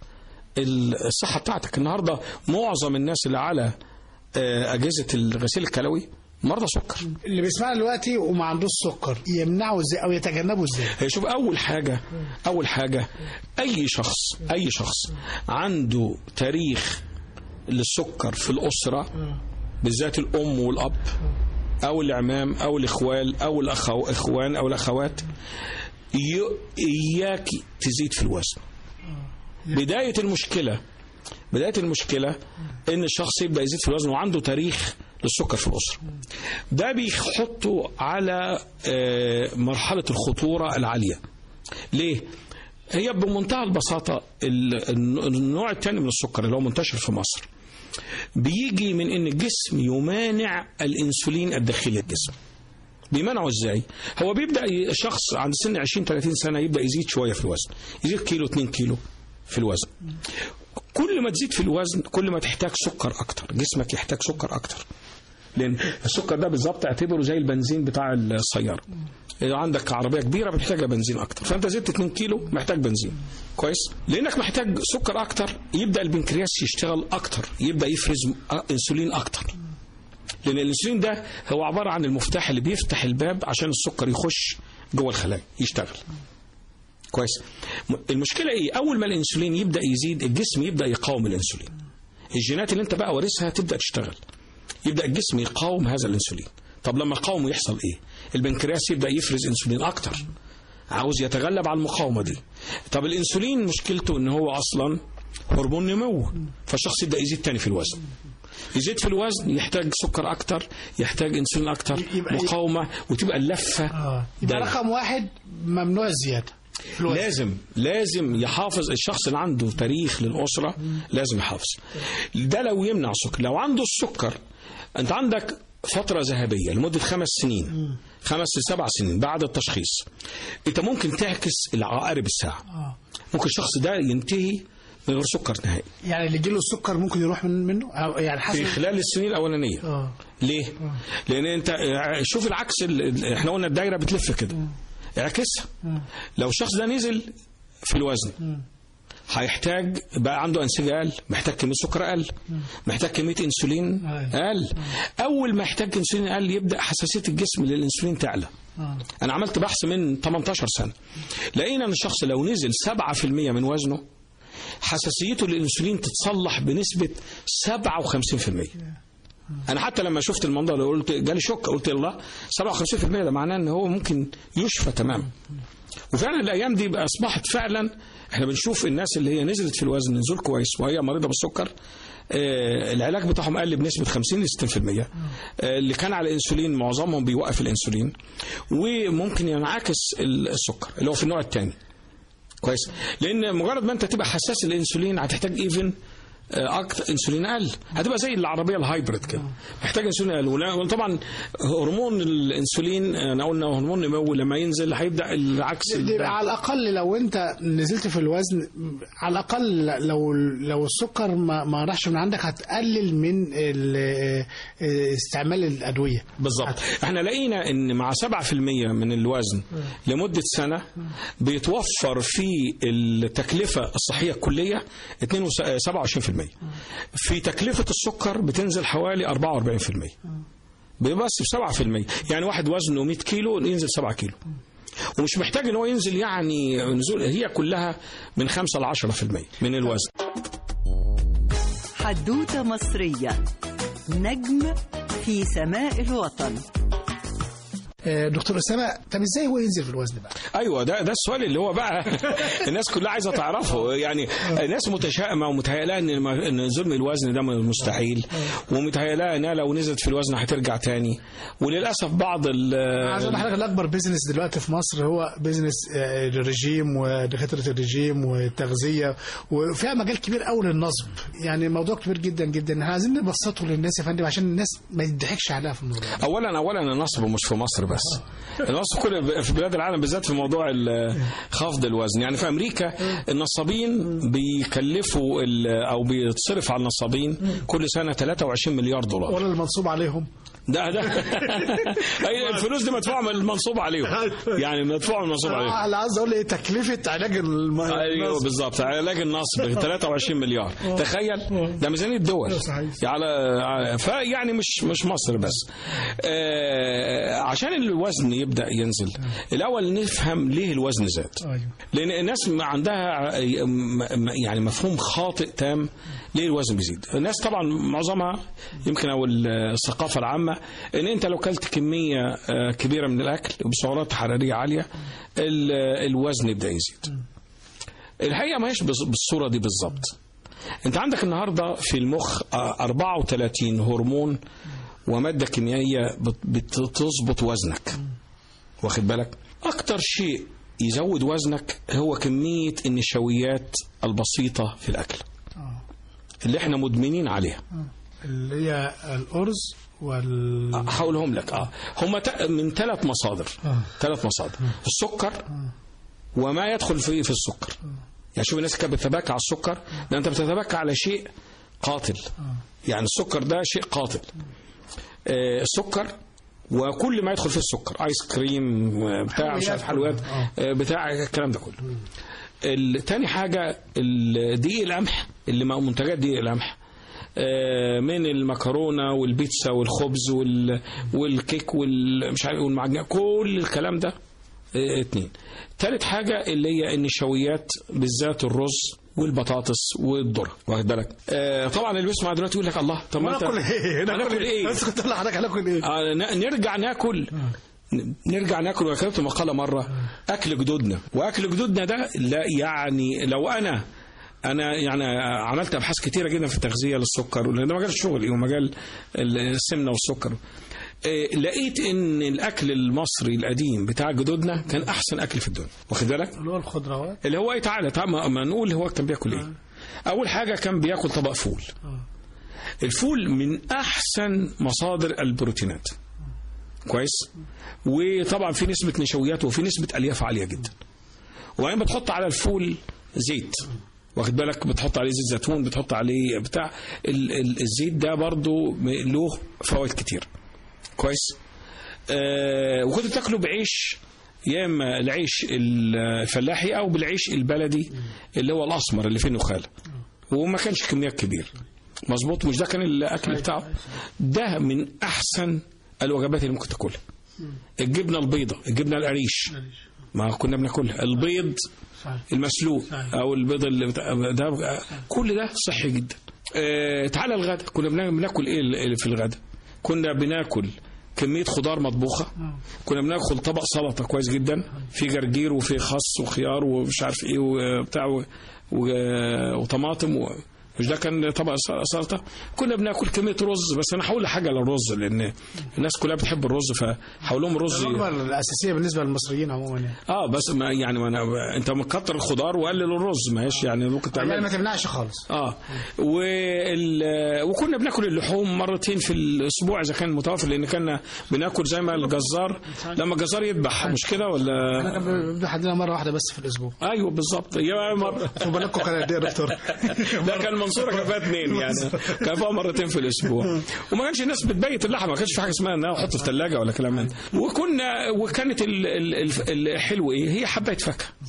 الصحه بتاعتك النهارده معظم الناس اللي على آه، اجهزه الغسيل الكلوي مرضى سكر اللي بيسمعنا دلوقتي وما عندوش سكر يمنعه ازاي او يتجنبه ازاي هي شوف اول حاجه اول حاجه اي شخص اي شخص عنده تاريخ للسكر في الاسره بالذات الام والاب او الاعمام او الاخوال او الاخوان او الاخوات ي- اياك تزيد في الوزن بدايه المشكله بدايه المشكله ان الشخص يبدا يزيد في الوزن وعنده تاريخ للسكر في الاسره ده بيحطه على آه، مرحله الخطوره العاليه ليه هي بمنتهى البساطه ال- النوع الثاني من السكر اللي هو منتشر في مصر بيجي من ان الجسم يمانع الانسولين الداخلي الجسم بيمنعه ازاي هو بيبدا ي- شخص عند سن 20 30 سنه يبدا يزيد شويه في الوزن يزيد كيلو 2 كيلو في الوزن كل ما تزيد في الوزن كل ما تحتاج سكر اكتر جسمك يحتاج سكر اكتر لان السكر ده بالظبط اعتبره زي البنزين بتاع السياره اذا عندك عربيه كبيره بتحتاج بنزين اكتر فانت زدت 2 كيلو محتاج بنزين كويس لانك محتاج سكر اكتر يبدا البنكرياس يشتغل اكتر يبدا يفرز أ- انسولين اكتر لان الانسولين ده هو عباره عن المفتاح اللي بيفتح الباب عشان السكر يخش جوه الخلايا يشتغل كويس م- المشكله ايه اول ما الانسولين يبدا يزيد الجسم يبدا يقاوم الانسولين الجينات اللي انت بقى وارثها تبدا تشتغل يبدا الجسم يقاوم هذا الانسولين طب لما يقاوم يحصل ايه البنكرياس يبدا يفرز انسولين اكتر عاوز يتغلب على المقاومه دي طب الانسولين مشكلته ان هو اصلا هرمون نمو فالشخص يبدا يزيد تاني في الوزن يزيد في الوزن يحتاج سكر اكتر يحتاج انسولين اكتر يبقى- مقاومه وتبقى اللفه اه يبقى دايما. رقم واحد ممنوع الزياده في الوزن. لازم لازم يحافظ الشخص اللي عنده تاريخ للأسرة لازم يحافظ ده لو يمنع السكر لو عنده السكر أنت عندك فترة ذهبية لمدة خمس سنين خمس لسبع سنين بعد التشخيص أنت ممكن تعكس العقارب الساعة آه. ممكن الشخص ده ينتهي من غير سكر نهائي يعني اللي يجيله السكر ممكن يروح من منه أو يعني في حسب خلال السنين الأولانية اه ليه؟ لأن أنت شوف العكس ال- ال- احنا قلنا الدايرة بتلف كده اعكسها لو الشخص ده نزل في الوزن هيحتاج بقى عنده انسجه اقل محتاج كميه سكر اقل محتاج كميه انسولين أيوة. اقل اول ما يحتاج انسولين اقل يبدا حساسيه الجسم للانسولين تعلى آه. انا عملت بحث من 18 سنه لقينا ان الشخص لو نزل 7% من وزنه حساسيته للانسولين تتصلح بنسبه 57% انا حتى لما شفت الموضوع ده قلت جالي شوك قلت الله 57% ده معناه ان هو ممكن يشفى تماما وفعلا الايام دي بقى اصبحت فعلا احنا بنشوف الناس اللي هي نزلت في الوزن نزول كويس وهي مريضه بالسكر آه، العلاج بتاعهم قل بنسبه 50 ل 60% آه، اللي كان على الانسولين معظمهم بيوقف الانسولين وممكن ينعكس السكر اللي هو في النوع الثاني كويس لان مجرد ما انت تبقى حساس للانسولين هتحتاج ايفن اكتر انسولين اقل هتبقى زي العربيه الهايبريد كده محتاج انسولين اقل ولا- وطبعا هرمون الانسولين انا قلنا هرمون نمو لما ينزل هيبدا العكس يبقى على الاقل لو انت نزلت في الوزن على الاقل لو لو السكر ما, ما راحش من عندك هتقلل من ال- استعمال الادويه بالظبط احنا لقينا ان مع 7% من الوزن لمده سنه بيتوفر في التكلفه الصحيه الكليه 22 27% في تكلفه السكر بتنزل حوالي 44% بس ب 7% يعني واحد وزنه 100 كيلو ينزل 7 كيلو ومش محتاج ان هو ينزل يعني نزول هي كلها من 5 ل 10% من الوزن حدوتة مصرية نجم في سماء الوطن آه، دكتور اسامه طب ازاي هو ينزل في الوزن بقى؟ ايوه ده ده السؤال اللي هو بقى الناس كلها عايزه تعرفه يعني الناس متشائمه ومتهيألها ان الم- ان نزول من الوزن ده مستحيل ومتهيألها انها لو نزلت في الوزن هترجع تاني وللاسف بعض ال عايز اقول لحضرتك الاكبر بيزنس دلوقتي في مصر هو بيزنس آه، الرجيم ودكاتره الرجيم والتغذيه وفيها مجال كبير قوي للنصب يعني موضوع كبير جدا جدا احنا عايزين نبسطه للناس يا فندم عشان الناس ما يضحكش عليها في الموضوع اولا اولا النصب مش في مصر بس النصب كل في بلاد العالم بالذات في موضوع ال- خفض الوزن يعني في امريكا النصابين بيكلفوا ال- او بيتصرف على النصابين كل سنه 23 مليار دولار ولا المنصوب عليهم ده ده أي الفلوس دي مدفوعه من المنصوب عليهم يعني مدفوعه من المنصوب عليهم انا عايز اقول ايه تكلفه علاج الم... ايوه النصب. بالظبط علاج النصب 23 مليار تخيل ده ميزانيه الدول صحيح. على فيعني مش مش مصر بس آه عشان الوزن يبدا ينزل الاول نفهم ليه الوزن زاد ايوه لان الناس ما عندها م- م- يعني مفهوم خاطئ تام ليه الوزن بيزيد الناس طبعا معظمها يمكن او الثقافه العامه ان انت لو كلت كميه آه، كبيره من الاكل بسعرات حراريه عاليه ال- الوزن يبدا يزيد الحقيقه ما هيش بص- بالصوره دي بالظبط انت عندك النهارده في المخ آه، 34 هرمون وماده كيميائيه بت- بتظبط وزنك واخد بالك اكتر شيء يزود وزنك هو كميه النشويات البسيطه في الاكل آه. اللي احنا مدمنين عليها اللي هي الارز وال هقولهم لك اه هم ت- من ثلاث مصادر ثلاث مصادر السكر وما يدخل فيه في السكر يعني شوف الناس كانت بتتباكى على السكر ده انت بتتباكى على شيء قاتل يعني السكر ده شيء قاتل آه، السكر وكل ما يدخل فيه السكر ايس كريم آه، بتاع مش عارف حلويات آه، بتاع الكلام ده كله ال- تاني حاجة ال- دقيق القمح اللي مع منتجات دقيق القمح آه، من المكرونة والبيتزا والخبز وال- والكيك والمش عارف والمعجنات كل الكلام ده آه، اتنين تالت حاجة اللي هي النشويات بالذات الرز والبطاطس والذرة واخد بالك آه، طبعا اللي بيسمع دلوقتي يقول لك الله طب ما انت ناكل ايه هناكل ايه بس كنت اقول لحضرتك هناكل ايه آه، ن- نرجع ناكل ن- نرجع ناكل وانا كتبت مقاله مره اكل جدودنا واكل جدودنا ده لا يعني لو انا انا يعني عملت ابحاث كتيره جدا في التغذيه للسكر لان ده مجال شغلي ومجال السمنه والسكر آه، لقيت ان الاكل المصري القديم بتاع جدودنا كان احسن اكل في الدنيا واخد بالك اللي هو الخضروات اللي هو ايه تعالى تعالى ما- ما نقول هو كان بياكل ايه اول حاجه كان بياكل طبق فول الفول من احسن مصادر البروتينات كويس وطبعا في نسبه نشويات وفي نسبه الياف عاليه جدا وبعدين بتحط على الفول زيت واخد بالك بتحط عليه زيت زيتون بتحط عليه بتاع ال ال الزيت ده برضو له فوائد كتير كويس آه وكنت بتاكله بعيش يا اما العيش الفلاحي او بالعيش البلدي اللي هو الاسمر اللي فيه نخاله وما كانش كميات كبيره مظبوط مش ده كان الاكل بتاعه ده من احسن الوجبات اللي ممكن تاكلها الجبنه البيضاء الجبنه القريش ما كنا بناكلها البيض صحيح. المسلوق او البيض اللي بتاع ده كل ده صحي جدا آه تعالى الغدا كنا بنا- بناكل ايه اللي في الغدا كنا بناكل كميه خضار مطبوخه كنا بناكل طبق سلطه كويس جدا في جرجير وفي خس وخيار ومش عارف ايه وبتاع و- و- وطماطم و... مش ده كان طبق س- سلطه كنا بناكل كميه رز بس انا هقول حاجه للرز لان الناس كلها بتحب الرز فهقول لهم رز الوجبه الاساسيه بالنسبه للمصريين عموما يعني اه بس ما يعني ما أنا انت مكتر الخضار وقلل الرز ماشي يعني ممكن يعني تعمل ما تمنعش خالص اه وال... وكنا بناكل اللحوم مرتين في الاسبوع اذا كان متوفر لان كنا بناكل زي ما الجزار لما الجزار يذبح مش كده ولا انا كان بيذبح عندنا مره واحده بس في الاسبوع ايوه بالظبط يا مره خد بالكم كان قد ايه يا دكتور ده كان منصوره كان فيها اثنين يعني كان فيها مرتين في الاسبوع وما كانش الناس بتبيت اللحمه ما كانش في حاجه اسمها انها احط في ثلاجه ولا كلام من ده وكنا وكانت ال- ال- ال- الحلو ايه هي حبايه فاكهه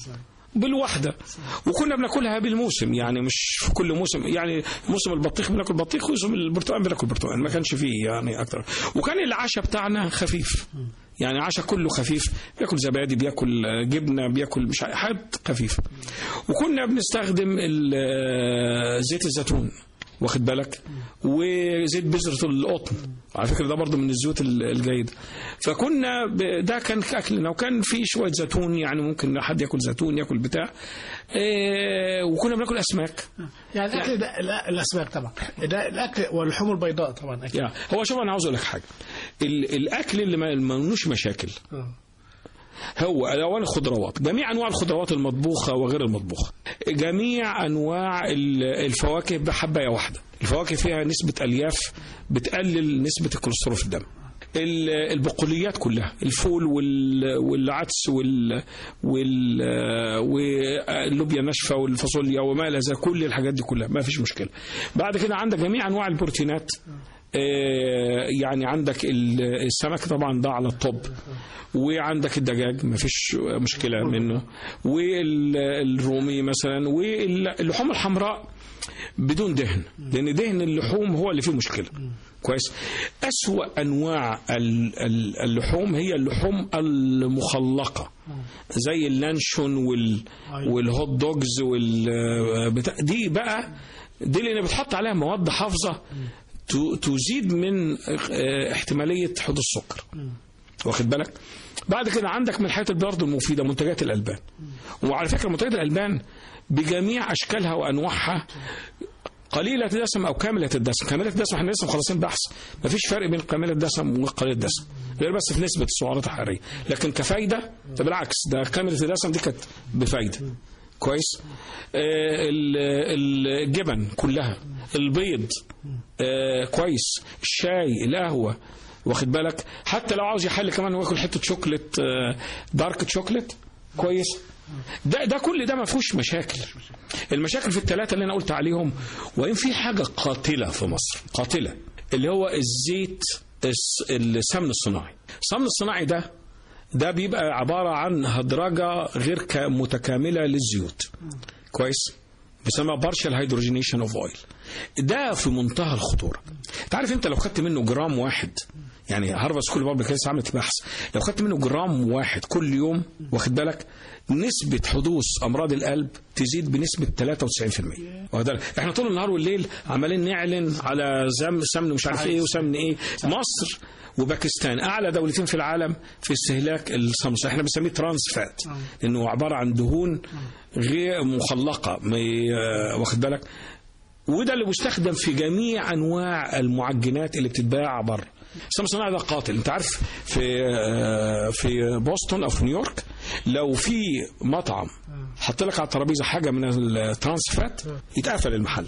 بالواحده وكنا بناكلها بالموسم يعني مش في كل موسم يعني موسم البطيخ بناكل بطيخ وموسم البرتقال بناكل برتقال ما كانش فيه يعني اكتر وكان العشاء بتاعنا خفيف يعني عشاء كله خفيف بياكل زبادي بياكل آه، جبنه بياكل مش عارف- حاجات خفيفه وكنا بنستخدم ال- آه، زيت الزيتون واخد بالك وزيت بذرة القطن على فكرة ده برضه من الزيوت ال- الجيدة فكنا ب- ده كان أكلنا وكان في شوية زيتون يعني ممكن حد ياكل زيتون ياكل بتاع إيه وكنا بناكل أسماك يعني الاكل ده لا الاسماك طبعا ده الاكل واللحوم البيضاء طبعا اكيد يعني هو شوف أنا عاوز أقول لك حاجة ال- الأكل اللي ما ملوش مشاكل آه. هو أولا الخضروات جميع أنواع الخضروات المطبوخة وغير المطبوخة جميع أنواع ال- الفواكه بحباية واحدة الفواكه فيها نسبة ألياف بتقلل نسبة الكوليسترول في الدم ال- البقوليات كلها الفول وال- والعدس وال وال واللوبيا الناشفه والفاصوليا وما الى ذلك كل الحاجات دي كلها ما فيش مشكله بعد كده عندك جميع انواع البروتينات آه، يعني عندك ال- السمك طبعا ده على الطب وعندك الدجاج ما فيش مشكله منه والرومي مثلا واللحوم الحمراء بدون دهن لان دهن اللحوم هو اللي فيه مشكله كويس أسوأ أنواع ال- ال- اللحوم هي اللحوم المخلقة زي اللانشون وال والهوت دوجز وال بتاع دي بقى دي لأن بتحط عليها مواد حافظة ت- تزيد من اه، احتمالية حدوث سكر واخد بالك بعد كده عندك من الحاجات برضه المفيدة منتجات الألبان وعلى فكرة منتجات الألبان بجميع أشكالها وأنواعها قليلة الدسم أو كاملة الدسم كاملة الدسم احنا لسه مخلصين بحث مفيش فرق بين كاملة الدسم وقليل الدسم غير بس في نسبة السعرات الحرارية لكن كفايدة ده بالعكس ده كاملة الدسم دي كانت بفايدة كويس آه ال- ال- الجبن كلها البيض آه كويس الشاي القهوة واخد بالك حتى لو عاوز يحل كمان وياكل حته شوكليت آه دارك شوكليت كويس ده ده كل ده ما فيهوش مشاكل المشاكل في الثلاثه اللي انا قلت عليهم وان في حاجه قاتله في مصر قاتله اللي هو الزيت الس- السمن الصناعي السمن الصناعي ده ده بيبقى عباره عن هدرجه غير ك- متكامله للزيوت كويس بيسمى بارشال هيدروجينيشن اوف اويل ده في منتهى الخطوره انت عارف انت لو خدت منه جرام واحد يعني هارفارد سكول بابليك هيلث عملت بحث لو خدت منه جرام واحد كل يوم واخد بالك نسبة حدوث أمراض القلب تزيد بنسبة 93% واخد بالك؟ احنا طول النهار والليل عمالين نعلن على زم سمن مش عارف ايه وسمن ايه مصر وباكستان اعلى دولتين في العالم في استهلاك السمس احنا بنسميه ترانس فات لانه عباره عن دهون غير مخلقه ما- آه، واخد بالك وده اللي مستخدم في جميع انواع المعجنات اللي بتتباع بره السمن الصناعي ده قاتل انت عارف في آه، في بوسطن او في نيويورك لو في مطعم حط لك على الترابيزه حاجه من الترانس فات يتقفل المحل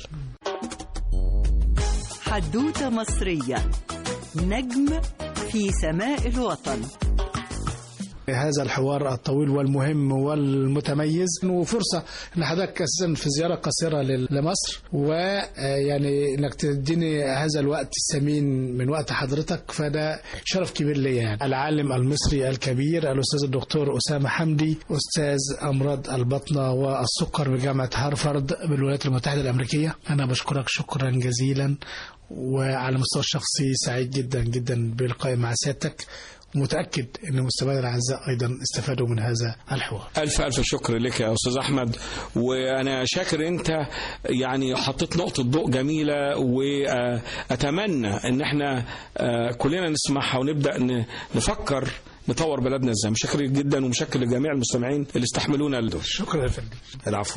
حدوتة مصرية نجم في سماء الوطن هذا الحوار الطويل والمهم والمتميز وفرصة ان حضرتك اساسا في زيارة قصيرة لل- لمصر ويعني انك تديني هذا الوقت الثمين من وقت حضرتك فده شرف كبير ليا يعني العالم المصري الكبير الاستاذ الدكتور اسامة حمدي استاذ امراض البطنة والسكر بجامعة هارفارد بالولايات المتحدة الامريكية انا بشكرك شكرا جزيلا وعلى المستوى الشخصي سعيد جدا جدا بلقائي مع سيادتك ومتأكد أن مستمعينا الأعزاء أيضا استفادوا من هذا الحوار ألف ألف شكر لك يا أستاذ أحمد وأنا شاكر أنت يعني حطيت نقطة ضوء جميلة وأتمنى أن احنا آه، كلنا نسمعها ونبدأ ن- نفكر نطور بلدنا ازاي مشكر جدا ومشكر لجميع المستمعين اللي استحملونا لدول شكرا يا فندم العفو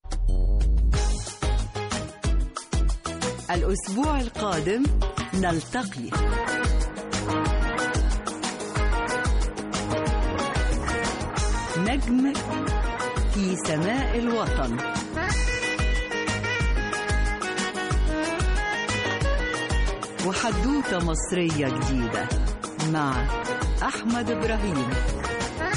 الأسبوع القادم نلتقي نجم في سماء الوطن وحدوتة مصرية جديدة مع أحمد إبراهيم